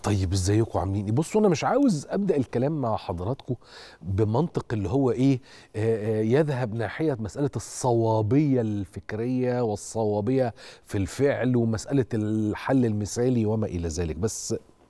طيب ازيكم عاملين ايه بصوا انا مش عاوز ابدا الكلام مع حضراتكم بمنطق اللي هو ايه آه آه يذهب ناحيه مساله الصوابيه الفكريه والصوابيه في الفعل ومساله الحل المثالي وما الى ذلك بس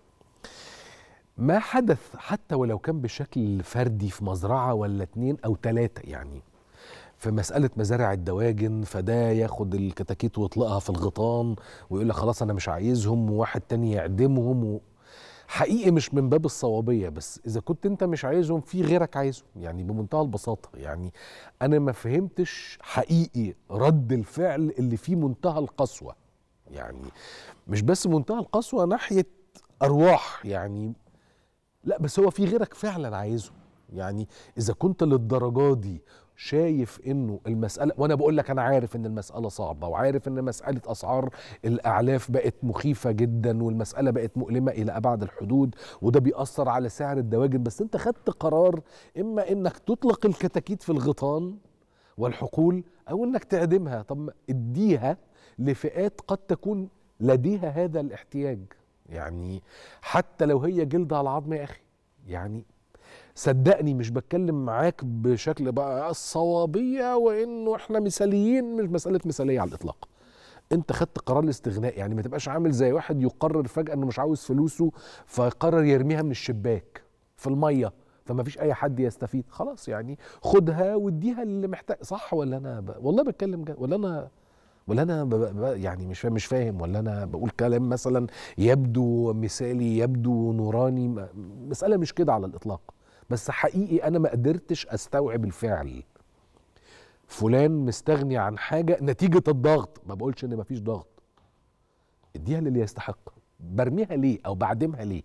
ما حدث حتى ولو كان بشكل فردي في مزرعه ولا اتنين او تلاته يعني في مسألة مزارع الدواجن فده ياخد الكتاكيت ويطلقها في الغيطان ويقول لك خلاص أنا مش عايزهم وواحد تاني يعدمهم و... حقيقي مش من باب الصوابية بس إذا كنت أنت مش عايزهم في غيرك عايزهم يعني بمنتهى البساطة يعني أنا ما فهمتش حقيقي رد الفعل اللي فيه منتهى القسوة يعني مش بس منتهى القسوة ناحية أرواح يعني لا بس هو في غيرك فعلا عايزهم يعني إذا كنت للدرجة دي شايف انه المساله وانا بقول لك انا عارف ان المساله صعبه وعارف ان مساله اسعار الاعلاف بقت مخيفه جدا والمساله بقت مؤلمه الى ابعد الحدود وده بيأثر على سعر الدواجن بس انت خدت قرار اما انك تطلق الكتاكيت في الغيطان والحقول او انك تعدمها طب اديها لفئات قد تكون لديها هذا الاحتياج يعني حتى لو هي جلد على عظم يا اخي يعني صدقني مش بتكلم معاك بشكل بقى الصوابيه وانه احنا مثاليين مش مساله مثاليه على الاطلاق انت خدت قرار الاستغناء يعني ما تبقاش عامل زي واحد يقرر فجاه انه مش عاوز فلوسه فيقرر يرميها من الشباك في الميه فما فيش اي حد يستفيد خلاص يعني خدها واديها اللي محتاج صح ولا انا ب... والله بتكلم جد ولا انا ولا انا ب... ب... يعني مش فاهم مش فاهم ولا انا بقول كلام مثلا يبدو مثالي يبدو نوراني مساله مش كده على الاطلاق بس حقيقي انا ما قدرتش استوعب الفعل فلان مستغني عن حاجه نتيجه الضغط ما بقولش ان مفيش ضغط اديها للي يستحق برميها ليه او بعدمها ليه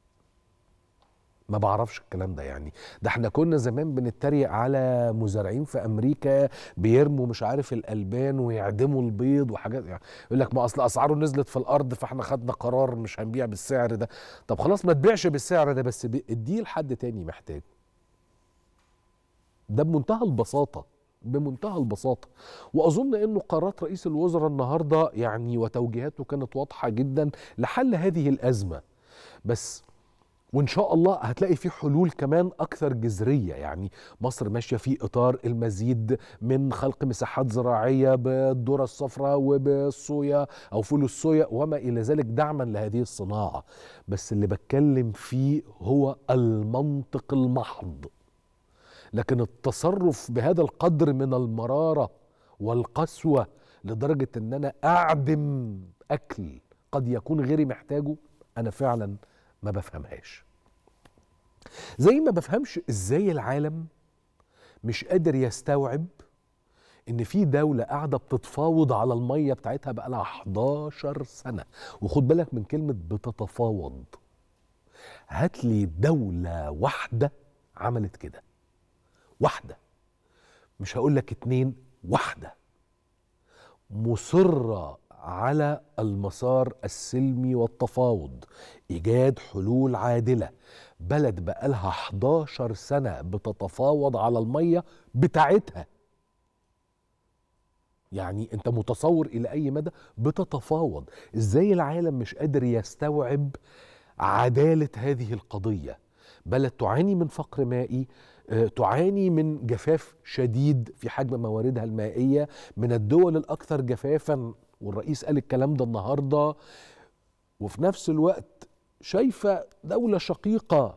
ما بعرفش الكلام ده يعني ده احنا كنا زمان بنتريق على مزارعين في امريكا بيرموا مش عارف الالبان ويعدموا البيض وحاجات يعني يقول لك ما اصل اسعاره نزلت في الارض فاحنا خدنا قرار مش هنبيع بالسعر ده طب خلاص ما تبيعش بالسعر ده بس اديه لحد تاني محتاجه ده بمنتهى البساطه بمنتهى البساطه واظن انه قرارات رئيس الوزراء النهارده يعني وتوجيهاته كانت واضحه جدا لحل هذه الازمه بس وان شاء الله هتلاقي في حلول كمان اكثر جذريه يعني مصر ماشيه في اطار المزيد من خلق مساحات زراعيه بالذره الصفراء وبالصويا او فول الصويا وما الى ذلك دعما لهذه الصناعه بس اللي بتكلم فيه هو المنطق المحض لكن التصرف بهذا القدر من المراره والقسوه لدرجه ان انا اعدم اكل قد يكون غيري محتاجه انا فعلا ما بفهمهاش زي ما بفهمش ازاي العالم مش قادر يستوعب ان في دولة قاعدة بتتفاوض على المية بتاعتها بقالها 11 سنة وخد بالك من كلمة بتتفاوض هات لي دولة واحدة عملت كده واحدة مش هقول لك اتنين واحدة مصرة على المسار السلمي والتفاوض ايجاد حلول عادله بلد بقالها 11 سنه بتتفاوض على الميه بتاعتها يعني انت متصور الى اي مدى بتتفاوض ازاي العالم مش قادر يستوعب عداله هذه القضيه بلد تعاني من فقر مائي تعاني من جفاف شديد في حجم مواردها المائيه من الدول الاكثر جفافا والرئيس قال الكلام ده النهارده وفي نفس الوقت شايفه دوله شقيقه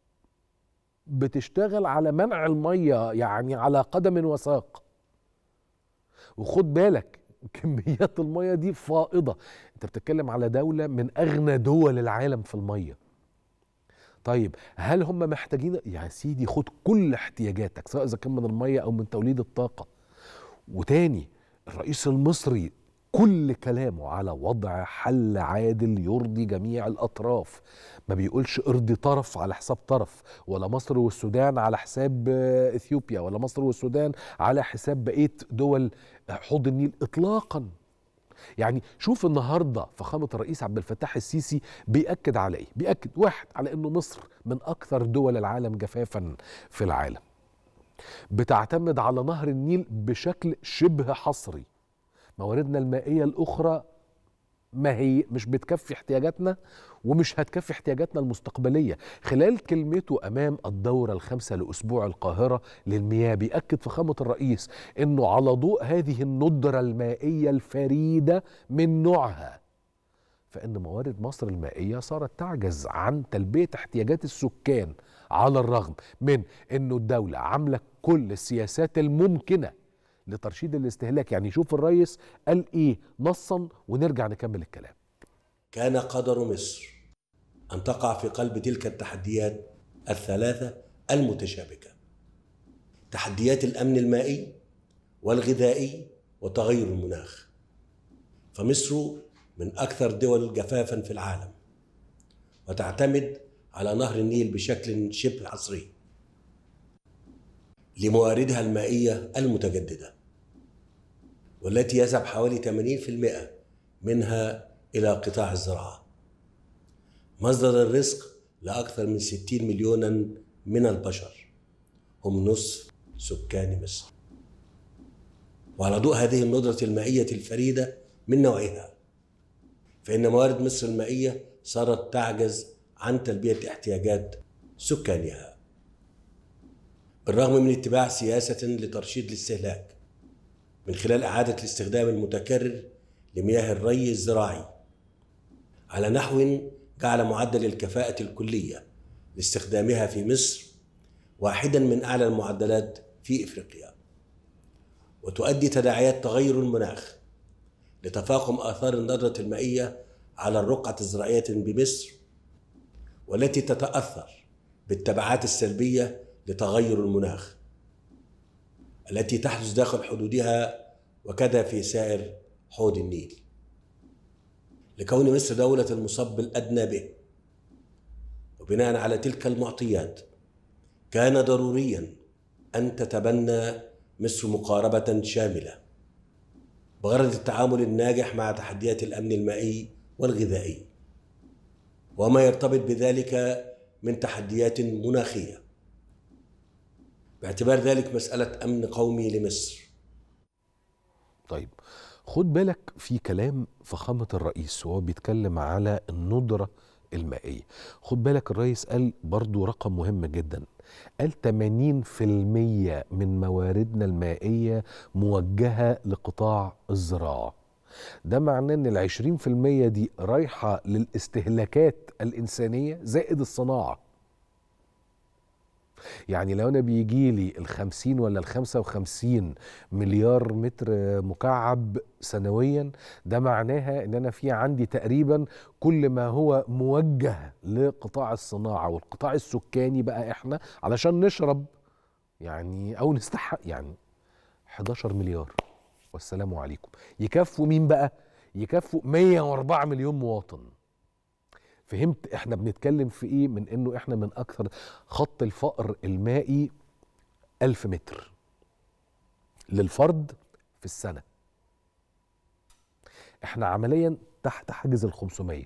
بتشتغل على منع الميه يعني على قدم وساق وخد بالك كميات الميه دي فائضه انت بتتكلم على دوله من اغنى دول العالم في الميه طيب هل هم محتاجين يا سيدي خد كل احتياجاتك سواء اذا كان من الميه او من توليد الطاقه وتاني الرئيس المصري كل كلامه على وضع حل عادل يرضي جميع الاطراف ما بيقولش ارضي طرف على حساب طرف ولا مصر والسودان على حساب اثيوبيا ولا مصر والسودان على حساب بقيه دول حوض النيل اطلاقا يعني شوف النهارده فخامه الرئيس عبد الفتاح السيسي بيأكد على ايه؟ بيأكد واحد على انه مصر من اكثر دول العالم جفافا في العالم. بتعتمد على نهر النيل بشكل شبه حصري. مواردنا المائيه الاخرى ما هي مش بتكفي احتياجاتنا ومش هتكفي احتياجاتنا المستقبلية خلال كلمته أمام الدورة الخامسة لأسبوع القاهرة للمياه بيأكد فخامة الرئيس أنه على ضوء هذه الندرة المائية الفريدة من نوعها فإن موارد مصر المائية صارت تعجز عن تلبية احتياجات السكان على الرغم من أنه الدولة عاملة كل السياسات الممكنة لترشيد الاستهلاك يعني شوف الرئيس قال إيه نصا ونرجع نكمل الكلام كان قدر مصر أن تقع في قلب تلك التحديات الثلاثة المتشابكة تحديات الأمن المائي والغذائي وتغير المناخ فمصر من أكثر دول جفافا في العالم وتعتمد على نهر النيل بشكل شبه عصري لمواردها المائية المتجددة والتي يذهب حوالي 80% منها إلى قطاع الزراعة مصدر الرزق لأكثر من 60 مليونا من البشر هم نصف سكان مصر وعلى ضوء هذه الندرة المائية الفريدة من نوعها فإن موارد مصر المائية صارت تعجز عن تلبية احتياجات سكانها بالرغم من اتباع سياسة لترشيد الاستهلاك من خلال إعادة الاستخدام المتكرر لمياه الري الزراعي على نحو جعل معدل الكفاءة الكلية لاستخدامها في مصر واحدا من أعلى المعدلات في إفريقيا وتؤدي تداعيات تغير المناخ لتفاقم آثار الندرة المائية على الرقعة الزراعية بمصر والتي تتأثر بالتبعات السلبية لتغير المناخ التي تحدث داخل حدودها وكذا في سائر حوض النيل لكون مصر دولة المصب الأدنى به وبناء على تلك المعطيات كان ضروريا أن تتبنى مصر مقاربة شاملة بغرض التعامل الناجح مع تحديات الأمن المائي والغذائي وما يرتبط بذلك من تحديات مناخيه باعتبار ذلك مساله امن قومي لمصر طيب خد بالك في كلام فخامة الرئيس وهو بيتكلم على الندرة المائية خد بالك الرئيس قال برضو رقم مهم جدا قال 80% من مواردنا المائية موجهة لقطاع الزراعة ده معناه ان العشرين في المية دي رايحة للاستهلاكات الإنسانية زائد الصناعة يعني لو انا بيجي لي الخمسين ولا الخمسة وخمسين مليار متر مكعب سنويا ده معناها ان انا في عندي تقريبا كل ما هو موجه لقطاع الصناعة والقطاع السكاني بقى احنا علشان نشرب يعني او نستحق يعني 11 مليار والسلام عليكم يكفوا مين بقى يكفوا 104 مليون مواطن فهمت احنا بنتكلم في ايه من انه احنا من اكثر خط الفقر المائي ألف متر للفرد في السنة احنا عمليا تحت حاجز ال 500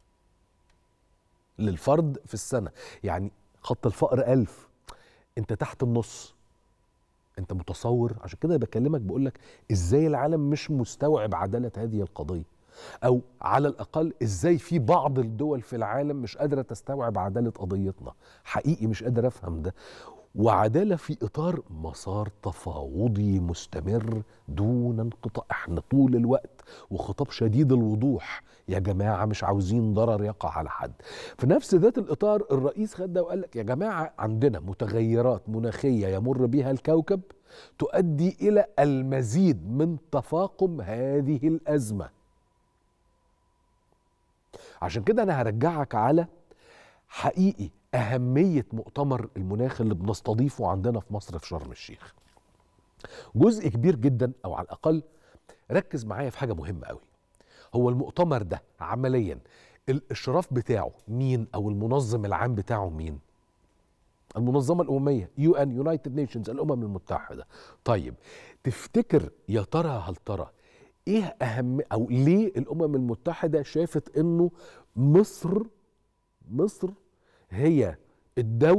للفرد في السنة يعني خط الفقر ألف انت تحت النص انت متصور عشان كده بكلمك بقول لك ازاي العالم مش مستوعب عداله هذه القضيه او على الاقل ازاي في بعض الدول في العالم مش قادره تستوعب عداله قضيتنا حقيقي مش قادر افهم ده وعداله في اطار مسار تفاوضي مستمر دون انقطاع احنا طول الوقت وخطاب شديد الوضوح يا جماعه مش عاوزين ضرر يقع على حد في نفس ذات الاطار الرئيس خد ده وقال لك يا جماعه عندنا متغيرات مناخيه يمر بها الكوكب تؤدي الى المزيد من تفاقم هذه الازمه عشان كده انا هرجعك على حقيقي أهمية مؤتمر المناخ اللي بنستضيفه عندنا في مصر في شرم الشيخ جزء كبير جدا أو على الأقل ركز معايا في حاجة مهمة قوي هو المؤتمر ده عمليا الإشراف بتاعه مين أو المنظم العام بتاعه مين المنظمة الأممية يو ان يونايتد نيشنز الأمم المتحدة طيب تفتكر يا ترى هل ترى ايه اهم او ليه الامم المتحده شافت انه مصر مصر هي الدولة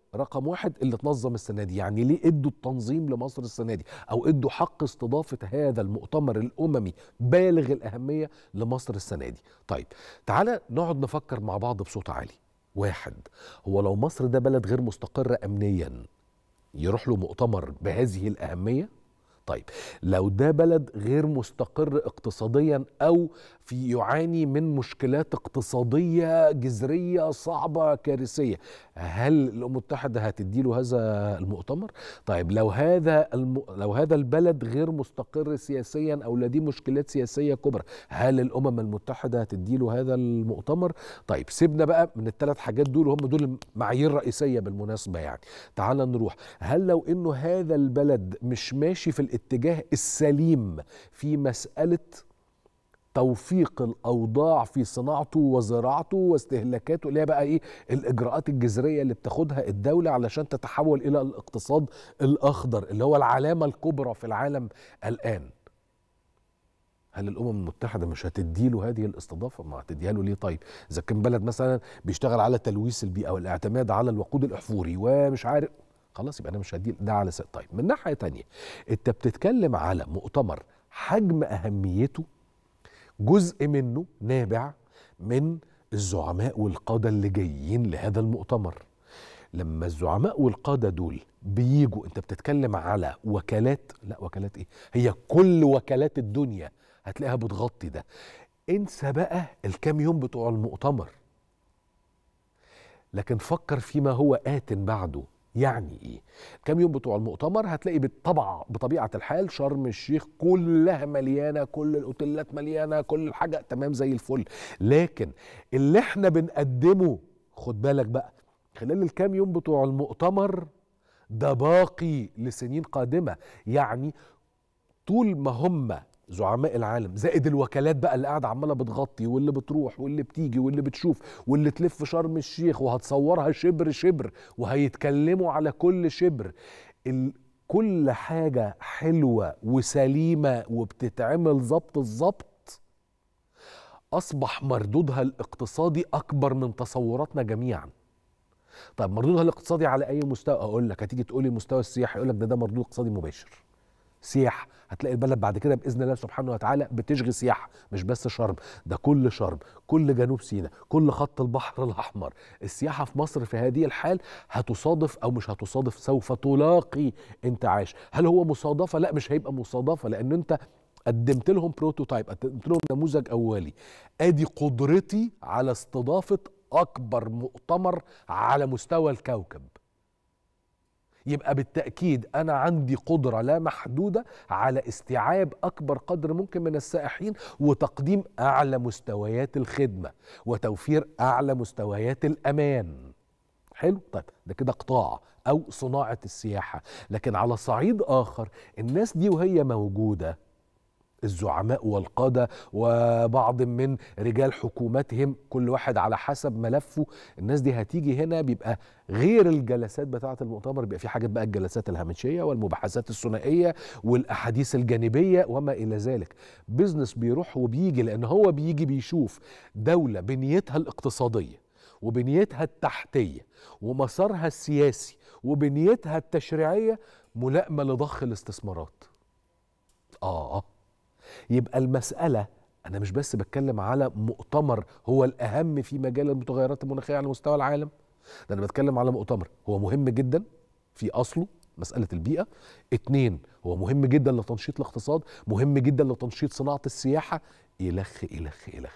رقم واحد اللي تنظم السنه دي يعني ليه ادوا التنظيم لمصر السنه دي او ادوا حق استضافه هذا المؤتمر الاممي بالغ الاهميه لمصر السنه دي طيب تعالى نقعد نفكر مع بعض بصوت عالي واحد هو لو مصر ده بلد غير مستقر امنيا يروح له مؤتمر بهذه الاهميه طيب لو ده بلد غير مستقر اقتصاديا او في يعاني من مشكلات اقتصاديه جذريه صعبه كارثيه هل الامم المتحده هتدي له هذا المؤتمر طيب لو هذا الم... لو هذا البلد غير مستقر سياسيا او لديه مشكلات سياسيه كبرى هل الامم المتحده هتدي له هذا المؤتمر طيب سيبنا بقى من الثلاث حاجات دول وهم دول المعايير الرئيسيه بالمناسبه يعني تعال نروح هل لو انه هذا البلد مش ماشي في الاتجاه السليم في مساله توفيق الاوضاع في صناعته وزراعته واستهلاكاته اللي هي بقى ايه الاجراءات الجذريه اللي بتاخدها الدوله علشان تتحول الى الاقتصاد الاخضر اللي هو العلامه الكبرى في العالم الان هل الامم المتحده مش هتديله هذه الاستضافه ما هتديها له ليه طيب اذا كان بلد مثلا بيشتغل على تلويث البيئه والاعتماد على الوقود الاحفوري ومش عارف خلاص يبقى انا مش هدي ده على سبيل طيب من ناحيه تانية انت بتتكلم على مؤتمر حجم اهميته جزء منه نابع من الزعماء والقادة اللي جايين لهذا المؤتمر لما الزعماء والقادة دول بيجوا انت بتتكلم على وكالات لا وكالات ايه هي كل وكالات الدنيا هتلاقيها بتغطي ده انسى بقى الكام يوم بتوع المؤتمر لكن فكر فيما هو آت بعده يعني ايه كام يوم بتوع المؤتمر هتلاقي بالطبع بطبيعه الحال شرم الشيخ كلها مليانه كل الاوتيلات مليانه كل حاجه تمام زي الفل لكن اللي احنا بنقدمه خد بالك بقى خلال الكام يوم بتوع المؤتمر ده باقي لسنين قادمه يعني طول ما هم زعماء العالم زائد الوكالات بقى اللي قاعده عماله بتغطي واللي بتروح واللي بتيجي واللي بتشوف واللي تلف شرم الشيخ وهتصورها شبر شبر وهيتكلموا على كل شبر ال كل حاجه حلوه وسليمه وبتتعمل ظبط الظبط اصبح مردودها الاقتصادي اكبر من تصوراتنا جميعا طيب مردودها الاقتصادي على اي مستوى اقول لك هتيجي تقولي مستوى السياحه يقول لك ده ده مردود اقتصادي مباشر سياح هتلاقي البلد بعد كده باذن الله سبحانه وتعالى بتشغي سياحه مش بس شرم ده كل شرم كل جنوب سيناء كل خط البحر الاحمر السياحه في مصر في هذه الحال هتصادف او مش هتصادف سوف تلاقي انتعاش هل هو مصادفه لا مش هيبقى مصادفه لان انت قدمت لهم بروتوتايب قدمت لهم نموذج اولي ادي قدرتي على استضافه اكبر مؤتمر على مستوى الكوكب يبقى بالتأكيد أنا عندي قدرة لا محدودة على استيعاب أكبر قدر ممكن من السائحين وتقديم أعلى مستويات الخدمة وتوفير أعلى مستويات الأمان حلو طيب ده كده قطاع أو صناعة السياحة لكن على صعيد آخر الناس دي وهي موجودة الزعماء والقادة وبعض من رجال حكوماتهم كل واحد على حسب ملفه الناس دي هتيجي هنا بيبقى غير الجلسات بتاعة المؤتمر بيبقى في حاجات بقى الجلسات الهامشية والمباحثات الثنائية والأحاديث الجانبية وما إلى ذلك بيزنس بيروح وبيجي لأن هو بيجي بيشوف دولة بنيتها الاقتصادية وبنيتها التحتية ومسارها السياسي وبنيتها التشريعية ملائمة لضخ الاستثمارات آه يبقى المسألة أنا مش بس بتكلم على مؤتمر هو الأهم في مجال المتغيرات المناخية على مستوى العالم ده أنا بتكلم على مؤتمر هو مهم جدا في أصله مسألة البيئة اتنين هو مهم جدا لتنشيط الاقتصاد مهم جدا لتنشيط صناعة السياحة إلخ إلخ إلخ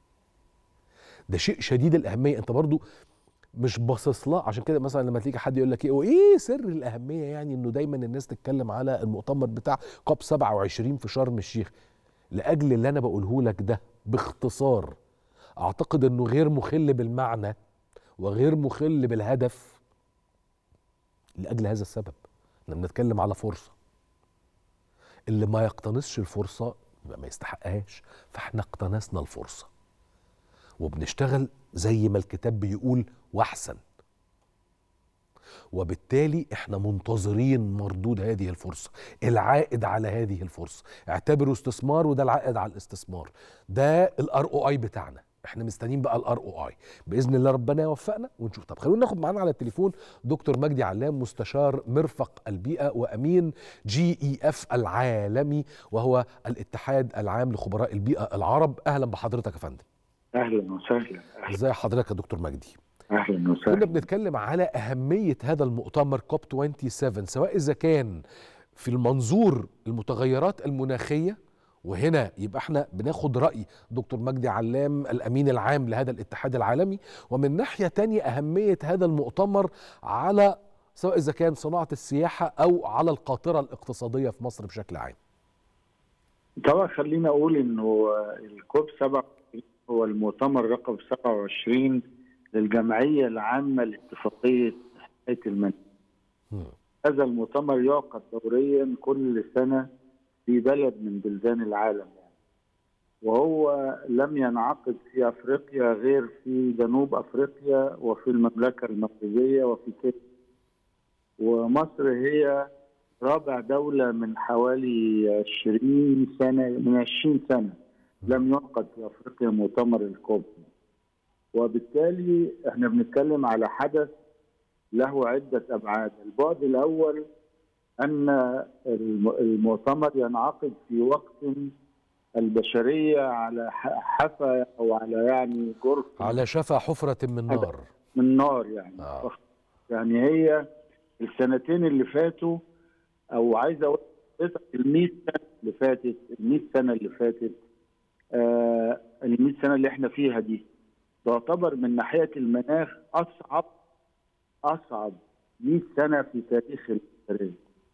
ده شيء شديد الأهمية أنت برضو مش باصص لها عشان كده مثلا لما تيجي حد يقول لك ايه وايه سر الاهميه يعني انه دايما الناس تتكلم على المؤتمر بتاع كوب 27 في شرم الشيخ لاجل اللي انا بقوله لك ده باختصار اعتقد انه غير مخل بالمعنى وغير مخل بالهدف لاجل هذا السبب احنا بنتكلم على فرصه اللي ما يقتنصش الفرصه يبقى ما يستحقهاش فاحنا اقتنصنا الفرصه وبنشتغل زي ما الكتاب بيقول واحسن وبالتالي احنا منتظرين مردود هذه الفرصه العائد على هذه الفرصه اعتبروا استثمار وده العائد على الاستثمار ده الار او اي بتاعنا احنا مستنيين بقى الار او اي باذن الله ربنا يوفقنا ونشوف طب خلونا ناخد معانا على التليفون دكتور مجدي علام مستشار مرفق البيئه وامين جي اي اف العالمي وهو الاتحاد العام لخبراء البيئه العرب اهلا بحضرتك يا فندم اهلا وسهلا ازي حضرتك يا دكتور مجدي اهلا كنا وسهلا بنتكلم على أهمية هذا المؤتمر كوب 27 سواء إذا كان في المنظور المتغيرات المناخية وهنا يبقى احنا بناخد رأي دكتور مجدي علام الأمين العام لهذا الاتحاد العالمي ومن ناحية تانية أهمية هذا المؤتمر على سواء إذا كان صناعة السياحة أو على القاطرة الاقتصادية في مصر بشكل عام طبعا خليني اقول انه الكوب 27 هو المؤتمر رقم 27 للجمعيه العامه لاتفاقيه حمايه المناخ مم. هذا المؤتمر يعقد دوريا كل سنه في بلد من بلدان العالم يعني. وهو لم ينعقد في افريقيا غير في جنوب افريقيا وفي المملكه المغربيه وفي كينيا ومصر هي رابع دولة من حوالي 20 سنة من 20 سنة لم يعقد في أفريقيا مؤتمر الكوب وبالتالي احنا بنتكلم على حدث له عدة أبعاد البعد الأول أن الم- المؤتمر ينعقد في وقت البشرية على ح- حفا أو على يعني جرف على شفا حفرة من هذا- نار من نار يعني آه. يعني هي السنتين اللي فاتوا او عايز اقول ال 100 سنه اللي فاتت ال 100 سنه اللي فاتت آه ال 100 سنه اللي احنا فيها دي تعتبر من ناحيه المناخ اصعب اصعب 100 سنه في تاريخ البشريه.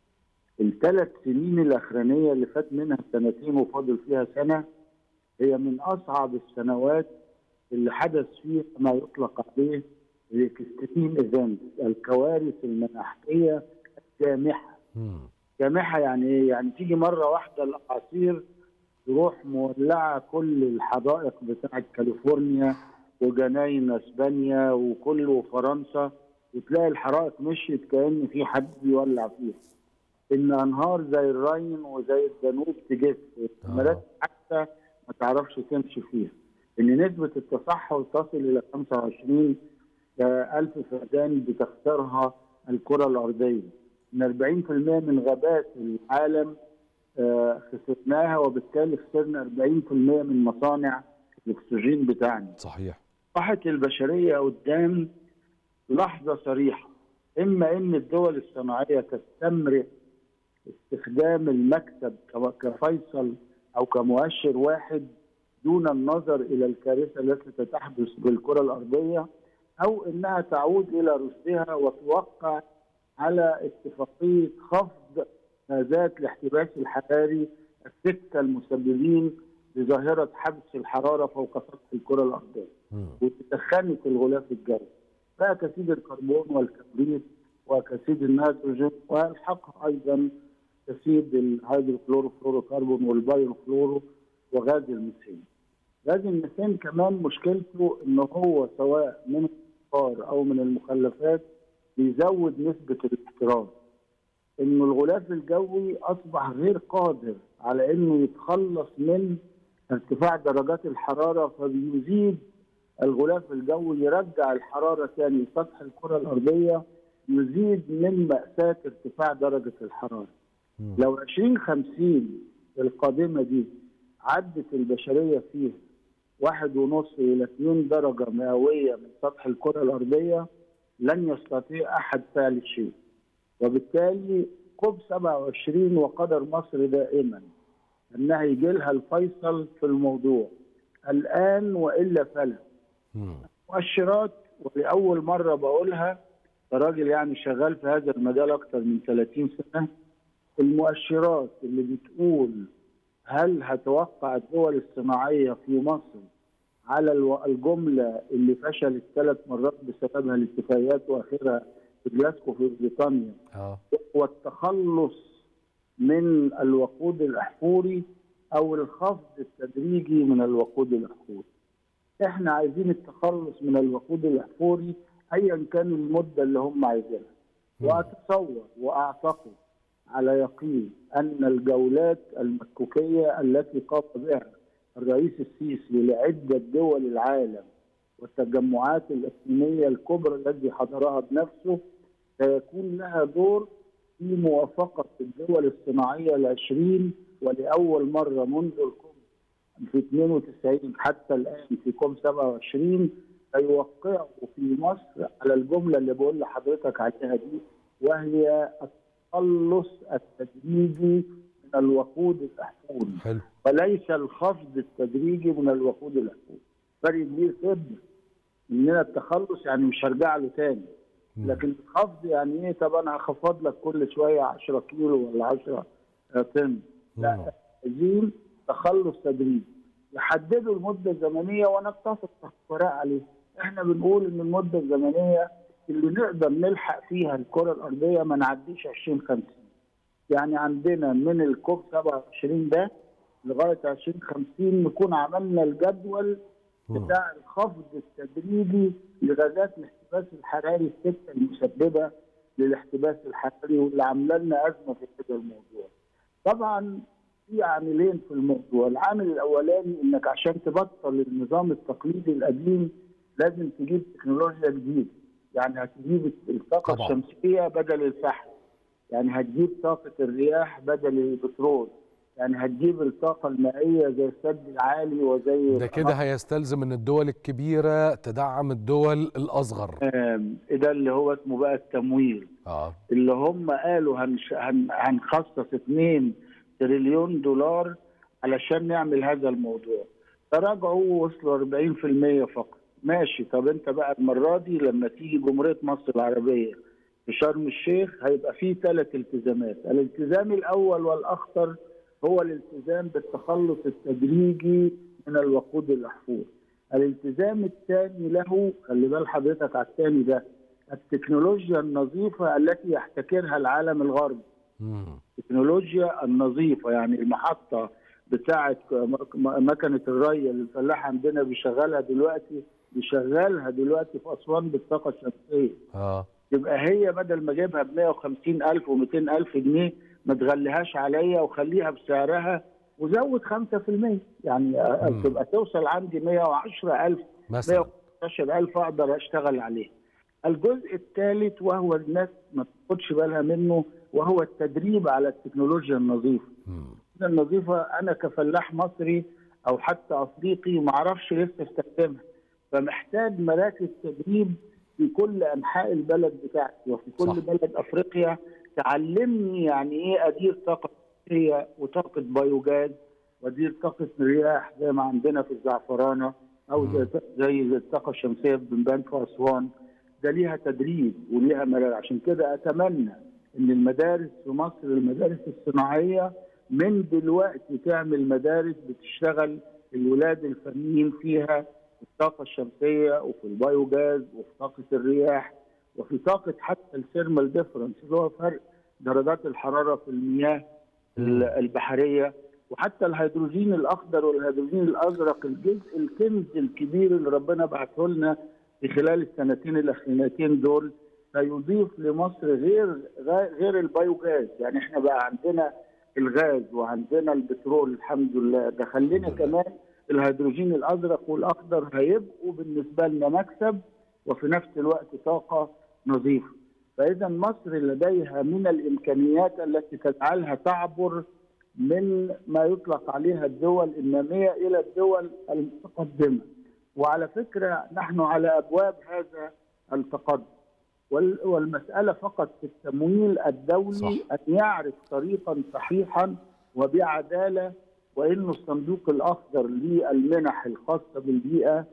الثلاث سنين الاخرانيه اللي فات منها سنتين وفاضل فيها سنه هي من اصعب السنوات اللي حدث فيها ما يطلق عليه الاكستريم ايفنت الكوارث المناخيه الجامحه مم. جامحه يعني ايه؟ يعني تيجي مره واحده الاعاصير تروح مولعه كل الحدائق بتاعه كاليفورنيا وجناين اسبانيا وكله فرنسا وتلاقي الحرائق مشيت كان في حد بيولع فيها ان انهار زي الراين وزي الدانوب تجف المرات حتى ما تعرفش تمشي فيها ان نسبه التصحر تصل الى 25 ألف فدان بتخسرها الكره الارضيه ان 40% من غابات العالم آه، خسرناها وبالتالي خسرنا 40% من مصانع الاكسجين بتاعنا صحيح راحت البشريه قدام لحظه صريحه اما ان الدول الصناعيه تستمر استخدام المكسب كو- كفيصل او كمؤشر واحد دون النظر الى الكارثه التي تحدث بالكره الارضيه او انها تعود الى رشدها وتوقع على اتفاقيه خفض غازات الاحتباس الحراري السته المسببين لظاهره حبس الحراره فوق سطح الكره الارضيه. مم. وتدخلت الغلاف الجوي فأكسيد الكربون والكبريت وأكسيد النيتروجين ويلحقها أيضا أكسيد الهيدروكلوروفلوروكربون والبايروفلورو وغاز الميثان. غاز الميثان كمان مشكلته إن هو سواء من الأفكار أو من المخلفات بيزود نسبة الاحتراق. إنه الغلاف الجوي أصبح غير قادر على إنه يتخلص من ارتفاع درجات الحرارة فبيزيد الغلاف الجوي يرجع الحرارة تاني لسطح الكرة الأرضية يزيد من مأساة ارتفاع درجة الحرارة مم. لو 2050 القادمة دي عدت البشرية فيها واحد ونص إلى اثنين درجة مئوية من سطح الكرة الأرضية لن يستطيع أحد فعل شيء وبالتالي كوب 27 وقدر مصر دائما أنها يجي لها الفيصل في الموضوع الآن وإلا فلا مم. مؤشرات ولأول مرة بقولها كراجل يعني شغال في هذا المجال أكثر من 30 سنة المؤشرات اللي بتقول هل هتوقع الدول الصناعية في مصر على الو- الجملة اللي فشلت ثلاث مرات بسببها الاتفاقيات وآخرها في جلاسكو في بريطانيا اه والتخلص من الوقود الأحفوري أو الخفض التدريجي من الوقود الأحفوري احنا عايزين التخلص من الوقود الاحفوري ايا كان المده اللي هم عايزينها واتصور واعتقد على يقين ان الجولات المكوكيه التي قام بها الرئيس السيسي لعدة دول العالم والتجمعات الإقليمية الكبرى التي حضرها بنفسه سيكون لها دور في موافقة الدول الصناعية العشرين ولأول مرة منذ الكوب في 92 حتى الآن في كوب 27 سيوقعوا في مصر على الجملة اللي بقول لحضرتك عليها دي وهي التخلص التدريجي من الوقود الأحفوري حلو وليس الخفض التدريجي من الوقود الأحفوري فرق كبير جدا اننا التخلص يعني مش هرجع له تاني لكن الخفض يعني ايه طب انا هخفض لك كل شويه 10 كيلو ولا 10 طن لا عايزين تخلص تدريجي يحددوا المده الزمنيه ونتفق وراء عليه احنا بنقول ان المده الزمنيه اللي نقدر نلحق فيها الكره الارضيه ما نعديش 2050 يعني عندنا من الكوب 27 ده لغايه 2050 نكون عملنا الجدول بتاع الخفض التدريجي لغازات الاحتباس الحراري السته المسببه للاحتباس الحراري واللي عامله لنا ازمه في هذا الموضوع. طبعا في عاملين في الموضوع، العامل الاولاني انك عشان تبطل النظام التقليدي القديم لازم تجيب تكنولوجيا جديده، يعني هتجيب الطاقه طبعاً. الشمسيه بدل الفحم. يعني هتجيب طاقه الرياح بدل البترول. يعني هتجيب الطاقه المائيه زي السد العالي وزي ده كده هيستلزم ان الدول الكبيره تدعم الدول الاصغر آم، ده اللي هو اسمه بقى التمويل اه اللي هم قالوا هنش... هن... هنخصص 2 تريليون دولار علشان نعمل هذا الموضوع تراجعوا وصلوا 40% فقط ماشي طب انت بقى المره دي لما تيجي جمهوريه مصر العربيه في شرم الشيخ هيبقى فيه ثلاث التزامات الالتزام الاول والاخطر هو الالتزام بالتخلص التدريجي من الوقود الاحفور الالتزام الثاني له خلي بال حضرتك على الثاني ده التكنولوجيا النظيفة التي يحتكرها العالم الغربي مم. التكنولوجيا النظيفة يعني المحطة بتاعة م- مكنة الري اللي الفلاح عندنا بيشغلها دلوقتي بيشغلها دلوقتي في أسوان بالطاقة الشمسية اه يبقى هي بدل ما اجيبها ب 150 ألف و 200 ألف جنيه ما تغليهاش عليا وخليها بسعرها وزود 5% يعني مم. تبقى توصل عندي 110 ألف مثلا 115 ألف أقدر أشتغل عليه الجزء الثالث وهو الناس ما تاخدش بالها منه وهو التدريب على التكنولوجيا النظيفة مم. النظيفة أنا كفلاح مصري أو حتى أفريقي ما أعرفش لسه استخدمها فمحتاج مراكز تدريب في كل أنحاء البلد بتاعتي وفي كل صح. بلد أفريقيا تعلمني يعني إيه أدير طاقة شمسية وطاقة بايوجاز وأدير طاقة رياح زي ما عندنا في الزعفرانة أو زي زي زي الطاقة الشمسية في بنبان في أسوان ده ليها تدريب وليها مراكز عشان كده أتمنى إن المدارس في مصر المدارس الصناعية من دلوقتي تعمل مدارس بتشتغل الولاد الفنيين فيها في الطاقة الشمسية وفي البايوجاز وفي طاقة الرياح وفي طاقة حتى الثيرمال ديفرنس اللي هو فرق درجات الحرارة في المياه ال- البحرية وحتى الهيدروجين الأخضر والهيدروجين الأزرق الجزء الكنز الكبير اللي ربنا بعته لنا في خلال السنتين الأخيرتين دول سيضيف لمصر غير غير البايوجاز يعني احنا بقى عندنا الغاز وعندنا البترول الحمد لله ده خلينا كمان الهيدروجين الازرق والاخضر هيبقوا بالنسبه لنا مكسب وفي نفس الوقت طاقه نظيفه فاذا مصر لديها من الامكانيات التي تجعلها تعبر من ما يطلق عليها الدول الناميه الى الدول المتقدمه وعلى فكره نحن على ابواب هذا التقدم وال- والمسألة فقط في التمويل الدولي صح. أن يعرف طريقا صحيحا وبعدالة وإنه الصندوق الأخضر للمنح الخاصة بالبيئة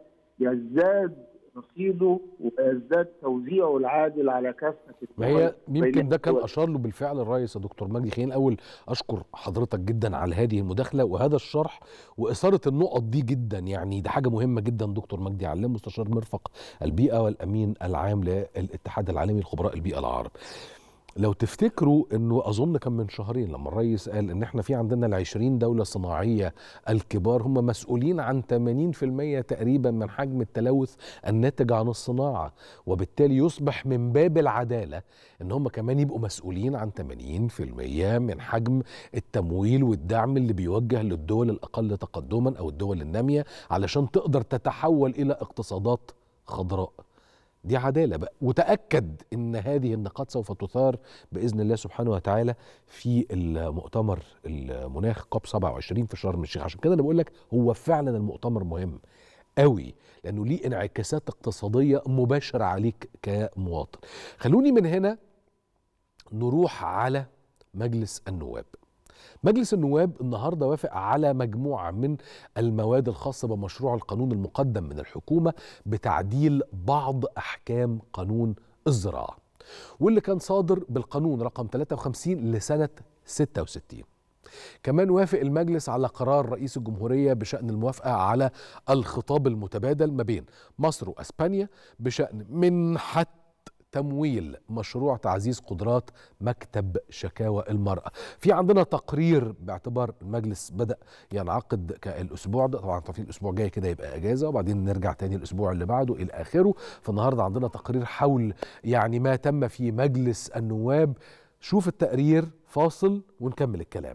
يزداد رصيده ويزداد توزيعه العادل على كافة ما الدول هي يمكن بين ده كان الدول. اشار له بالفعل الرئيس يا دكتور مجدي خلينا الاول اشكر حضرتك جدا على هذه المداخله وهذا الشرح واثاره النقط دي جدا يعني ده حاجه مهمه جدا دكتور مجدي علام مستشار مرفق البيئه والامين العام للاتحاد العالمي لخبراء البيئه العرب لو تفتكروا انه اظن كان من شهرين لما الرئيس قال ان احنا في عندنا العشرين دولة صناعية الكبار هم مسؤولين عن 80% تقريبا من حجم التلوث الناتج عن الصناعة وبالتالي يصبح من باب العدالة ان هم كمان يبقوا مسؤولين عن 80% من حجم التمويل والدعم اللي بيوجه للدول الاقل تقدما او الدول النامية علشان تقدر تتحول الى اقتصادات خضراء دي عدالة بقى وتأكد أن هذه النقاط سوف تثار بإذن الله سبحانه وتعالى في المؤتمر المناخ كوب 27 في شرم الشيخ عشان كده أنا بقول لك هو فعلا المؤتمر مهم قوي لأنه ليه انعكاسات اقتصادية مباشرة عليك كمواطن خلوني من هنا نروح على مجلس النواب مجلس النواب النهارده وافق على مجموعه من المواد الخاصه بمشروع القانون المقدم من الحكومه بتعديل بعض احكام قانون الزراعه واللي كان صادر بالقانون رقم 53 لسنه 66 كمان وافق المجلس على قرار رئيس الجمهورية بشأن الموافقة على الخطاب المتبادل ما بين مصر وأسبانيا بشأن منحة تمويل مشروع تعزيز قدرات مكتب شكاوى المرأة في عندنا تقرير باعتبار المجلس بدأ ينعقد الأسبوع ده طبعا في الأسبوع الجاي كده يبقى أجازة وبعدين نرجع تاني الأسبوع اللي بعده إلى آخره فالنهاردة عندنا تقرير حول يعني ما تم في مجلس النواب شوف التقرير فاصل ونكمل الكلام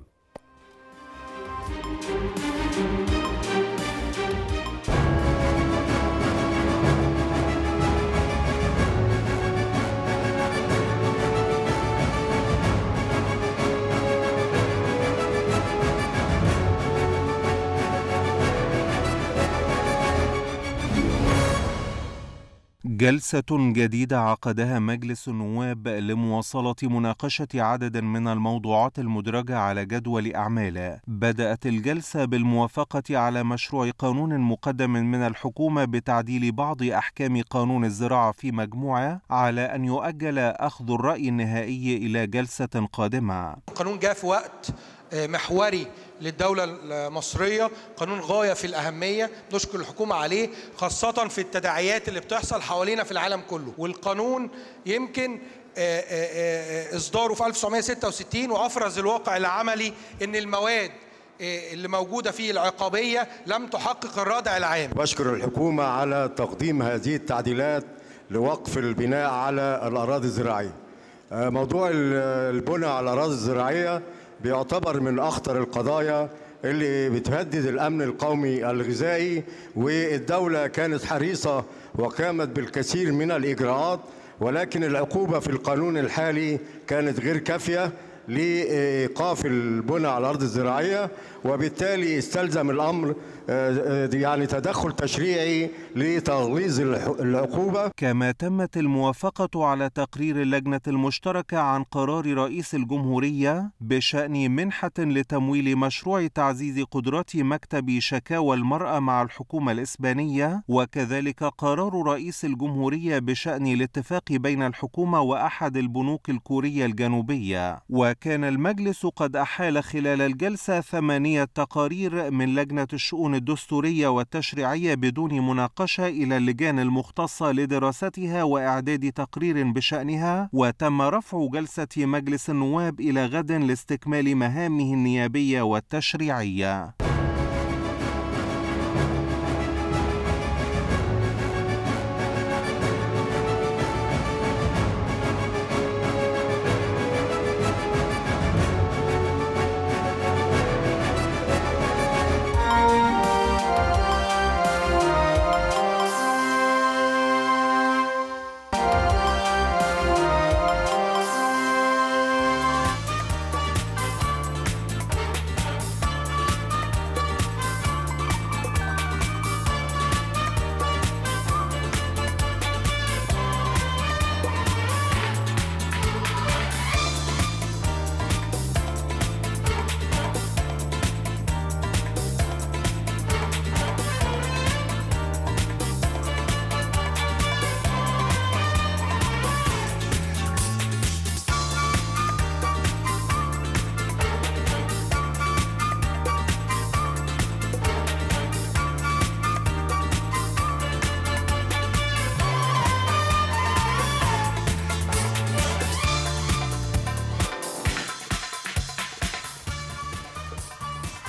جلسة جديدة عقدها مجلس النواب لمواصلة مناقشة عدد من الموضوعات المدرجة على جدول أعماله. بدأت الجلسة بالموافقة على مشروع قانون مقدم من الحكومة بتعديل بعض أحكام قانون الزراعة في مجموعة على أن يؤجل أخذ الرأي النهائي إلى جلسة قادمة. القانون جاء في وقت محوري للدولة المصرية قانون غاية في الأهمية نشكر الحكومة عليه خاصة في التداعيات اللي بتحصل حوالينا في العالم كله والقانون يمكن إصداره في 1966 وأفرز الواقع العملي أن المواد اللي موجودة فيه العقابية لم تحقق الردع العام بشكر الحكومة على تقديم هذه التعديلات لوقف البناء على الأراضي الزراعية موضوع البناء على الأراضي الزراعية بيعتبر من أخطر القضايا اللي بتهدد الأمن القومي الغذائي والدولة كانت حريصة وقامت بالكثير من الإجراءات ولكن العقوبة في القانون الحالي كانت غير كافية لإيقاف البناء على الأرض الزراعية وبالتالي استلزم الأمر يعني تدخل تشريعي لتغليظ العقوبة كما تمت الموافقة على تقرير اللجنة المشتركة عن قرار رئيس الجمهورية بشأن منحة لتمويل مشروع تعزيز قدرات مكتب شكاوى المرأة مع الحكومة الإسبانية وكذلك قرار رئيس الجمهورية بشأن الاتفاق بين الحكومة وأحد البنوك الكورية الجنوبية وكان المجلس قد أحال خلال الجلسة ثمانية تقارير من لجنة الشؤون الدستورية والتشريعية بدون مناقشة إلى اللجان المختصة لدراستها وإعداد تقرير بشأنها وتم رفع جلسة مجلس النواب إلى غد لاستكمال مهامه النيابية والتشريعية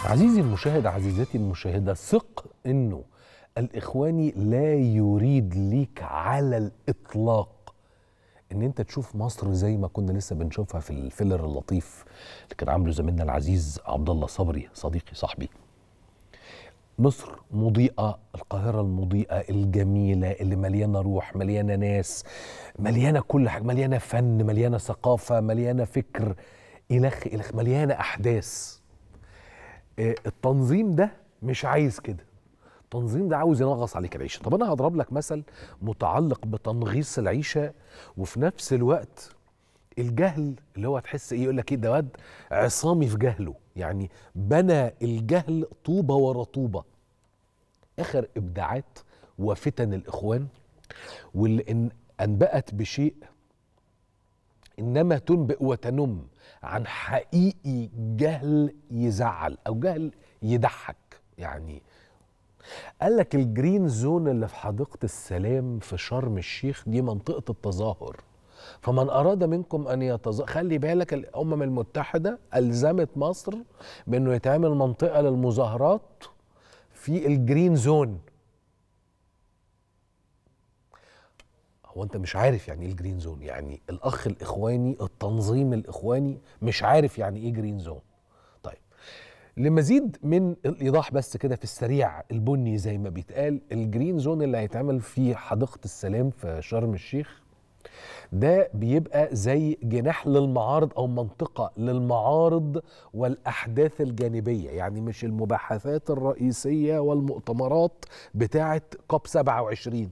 عزيزي المشاهد عزيزتي المشاهدة ثق انه الاخواني لا يريد ليك على الاطلاق ان انت تشوف مصر زي ما كنا لسه بنشوفها في الفيلر اللطيف اللي كان عامله زميلنا العزيز عبد الله صبري صديقي صاحبي مصر مضيئة القاهرة المضيئة الجميلة اللي مليانة روح مليانة ناس مليانة كل حاجة مليانة فن مليانة ثقافة مليانة فكر إلخ إلخ مليانة أحداث آه، التنظيم ده مش عايز كده التنظيم ده عاوز ينغص عليك العيشه طب انا هضرب لك مثل متعلق بتنغيص العيشه وفي نفس الوقت الجهل اللي هو تحس ايه يقول لك ايه ده واد عصامي في جهله يعني بنى الجهل طوبه ورا طوبه اخر ابداعات وفتن الاخوان واللي إن انبأت بشيء انما تنبئ وتنم عن حقيقي جهل يزعل او جهل يضحك يعني قال لك الجرين زون اللي في حديقه السلام في شرم الشيخ دي منطقه التظاهر فمن اراد منكم ان يتظاهر خلي بالك الامم المتحده الزمت مصر بانه يتعمل منطقه للمظاهرات في الجرين زون هو انت مش عارف يعني ايه الجرين زون يعني الاخ الاخواني التنظيم الاخواني مش عارف يعني ايه جرين زون طيب لمزيد من الايضاح بس كده في السريع البني زي ما بيتقال الجرين زون اللي هيتعمل في حديقه السلام في شرم الشيخ ده بيبقى زي جناح للمعارض او منطقه للمعارض والاحداث الجانبيه يعني مش المباحثات الرئيسيه والمؤتمرات بتاعه كوب 27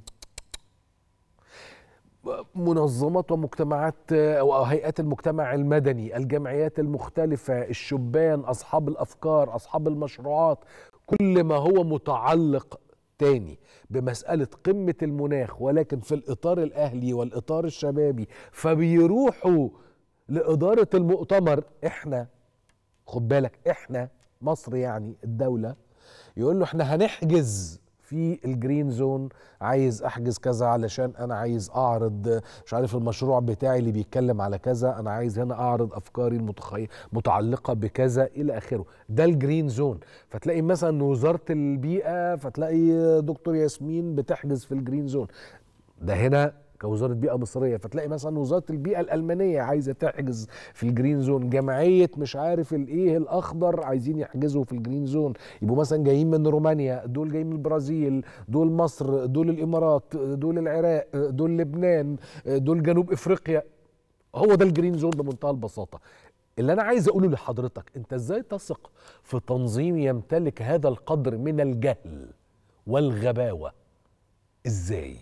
منظمات ومجتمعات وهيئات المجتمع المدني الجمعيات المختلفة الشبان أصحاب الأفكار أصحاب المشروعات كل ما هو متعلق تاني بمسألة قمة المناخ ولكن في الإطار الأهلي والإطار الشبابي فبيروحوا لإدارة المؤتمر إحنا خد بالك إحنا مصر يعني الدولة يقول له إحنا هنحجز في الجرين زون عايز احجز كذا علشان انا عايز اعرض مش عارف المشروع بتاعي اللي بيتكلم على كذا انا عايز هنا اعرض افكاري المتخي... متعلقه بكذا الى اخره ده الجرين زون فتلاقي مثلا وزاره البيئه فتلاقي دكتور ياسمين بتحجز في الجرين زون ده هنا كوزاره بيئه مصريه فتلاقي مثلا وزاره البيئه الالمانيه عايزه تحجز في الجرين زون جمعيه مش عارف الايه الاخضر عايزين يحجزوا في الجرين زون يبقوا مثلا جايين من رومانيا دول جايين من البرازيل دول مصر دول الامارات دول العراق دول لبنان دول جنوب افريقيا هو ده الجرين زون بمنتهى البساطه اللي انا عايز اقوله لحضرتك انت ازاي تثق في تنظيم يمتلك هذا القدر من الجهل والغباوه ازاي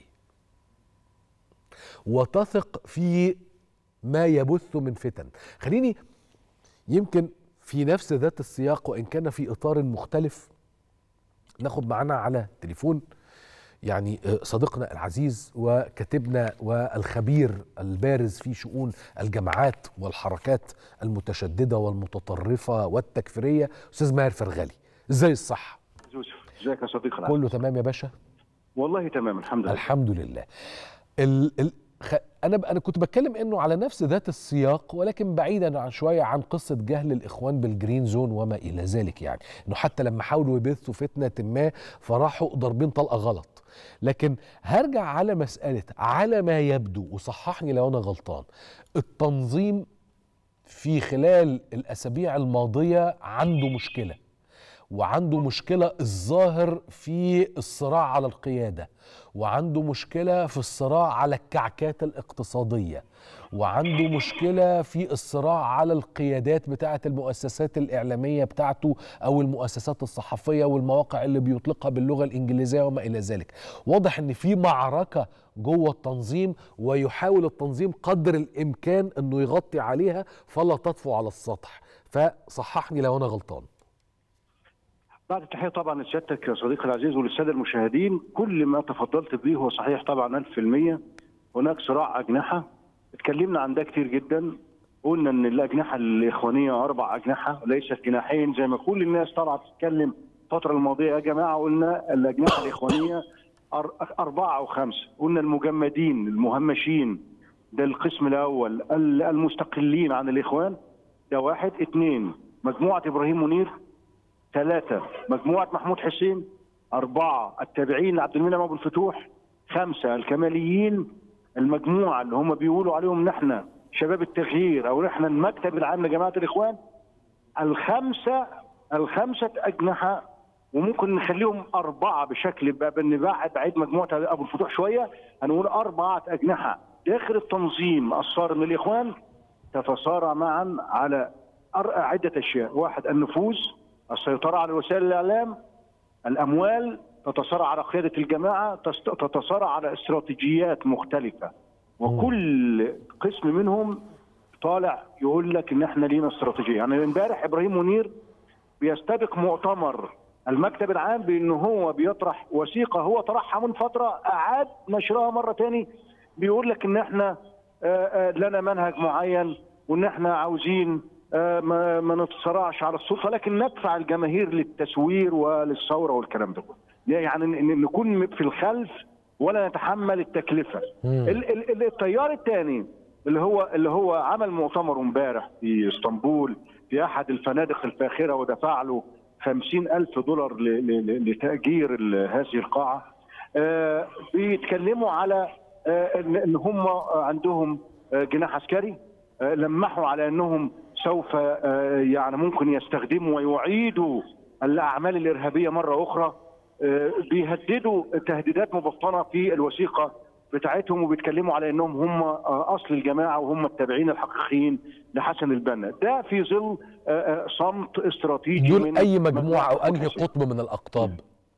وتثق في ما يبث من فتن خليني يمكن في نفس ذات السياق وان كان في اطار مختلف ناخد معانا على تليفون يعني صديقنا العزيز وكاتبنا والخبير البارز في شؤون الجماعات والحركات المتشدده والمتطرفه والتكفيريه استاذ ماهر فرغلي ازاي الصح يوسف ازيك يا صديقي العزيز كله تمام يا باشا والله تمام الحمد لله الحمد لله ال ال خ... انا انا كنت بتكلم انه على نفس ذات السياق ولكن بعيدا عن شويه عن قصه جهل الاخوان بالجرين زون وما الى ذلك يعني انه حتى لما حاولوا يبثوا فتنه ما فراحوا ضاربين طلقه غلط لكن هرجع على مساله على ما يبدو وصححني لو انا غلطان التنظيم في خلال الاسابيع الماضيه عنده مشكله وعنده مشكله الظاهر في الصراع على القياده وعنده مشكله في الصراع على الكعكات الاقتصاديه وعنده مشكله في الصراع على القيادات بتاعه المؤسسات الاعلاميه بتاعته او المؤسسات الصحفيه والمواقع اللي بيطلقها باللغه الانجليزيه وما الى ذلك واضح ان في معركه جوه التنظيم ويحاول التنظيم قدر الامكان انه يغطي عليها فلا تطفو على السطح فصححني لو انا غلطان بعد التحية طبعا لسيادتك يا صديقي العزيز وللسادة المشاهدين كل ما تفضلت به هو صحيح طبعا 1000% هناك صراع أجنحة اتكلمنا عن ده كتير جدا قلنا ان الأجنحة الإخوانية أربع أجنحة وليست جناحين زي ما كل الناس طلعت تتكلم الفترة الماضية يا جماعة قلنا الأجنحة الإخوانية أربعة أو خمسة قلنا المجمدين المهمشين ده القسم الأول المستقلين عن الإخوان ده واحد اثنين مجموعة إبراهيم منير ثلاثة مجموعة محمود حسين أربعة التابعين لعبد المنعم أبو الفتوح خمسة الكماليين المجموعة اللي هم بيقولوا عليهم نحن شباب التغيير أو نحن المكتب العام لجماعة الإخوان الخمسة الخمسة أجنحة وممكن نخليهم أربعة بشكل بنبعد بعيد مجموعة أبو الفتوح شوية هنقول أربعة أجنحة داخل التنظيم الصارم من الإخوان تتصارع معا على عدة أشياء واحد النفوذ السيطرة على وسائل الإعلام الأموال تتصارع على قيادة الجماعة تتصارع على استراتيجيات مختلفة وكل قسم منهم طالع يقول لك ان احنا لينا استراتيجيه يعني امبارح ابراهيم منير بيستبق مؤتمر المكتب العام بانه هو بيطرح وثيقه هو طرحها من فتره اعاد نشرها مره تاني بيقول لك ان احنا لنا منهج معين وان احنا عاوزين ما نتصارعش على السلطه لكن ندفع الجماهير للتسوير وللثوره والكلام ده يعني نكون في الخلف ولا نتحمل التكلفه التيار الثاني اللي هو اللي هو عمل مؤتمر امبارح في اسطنبول في احد الفنادق الفاخره ودفع له خمسين ألف دولار لتأجير هذه القاعة بيتكلموا على ان هم عندهم جناح عسكري لمحوا على انهم سوف يعني ممكن يستخدموا ويعيدوا الاعمال الارهابيه مره اخرى بيهددوا تهديدات مبطنه في الوثيقه بتاعتهم وبيتكلموا على انهم هم اصل الجماعه وهم التابعين الحقيقيين لحسن البنا ده في ظل صمت استراتيجي دول من اي مجموعه او انهي قطب من الاقطاب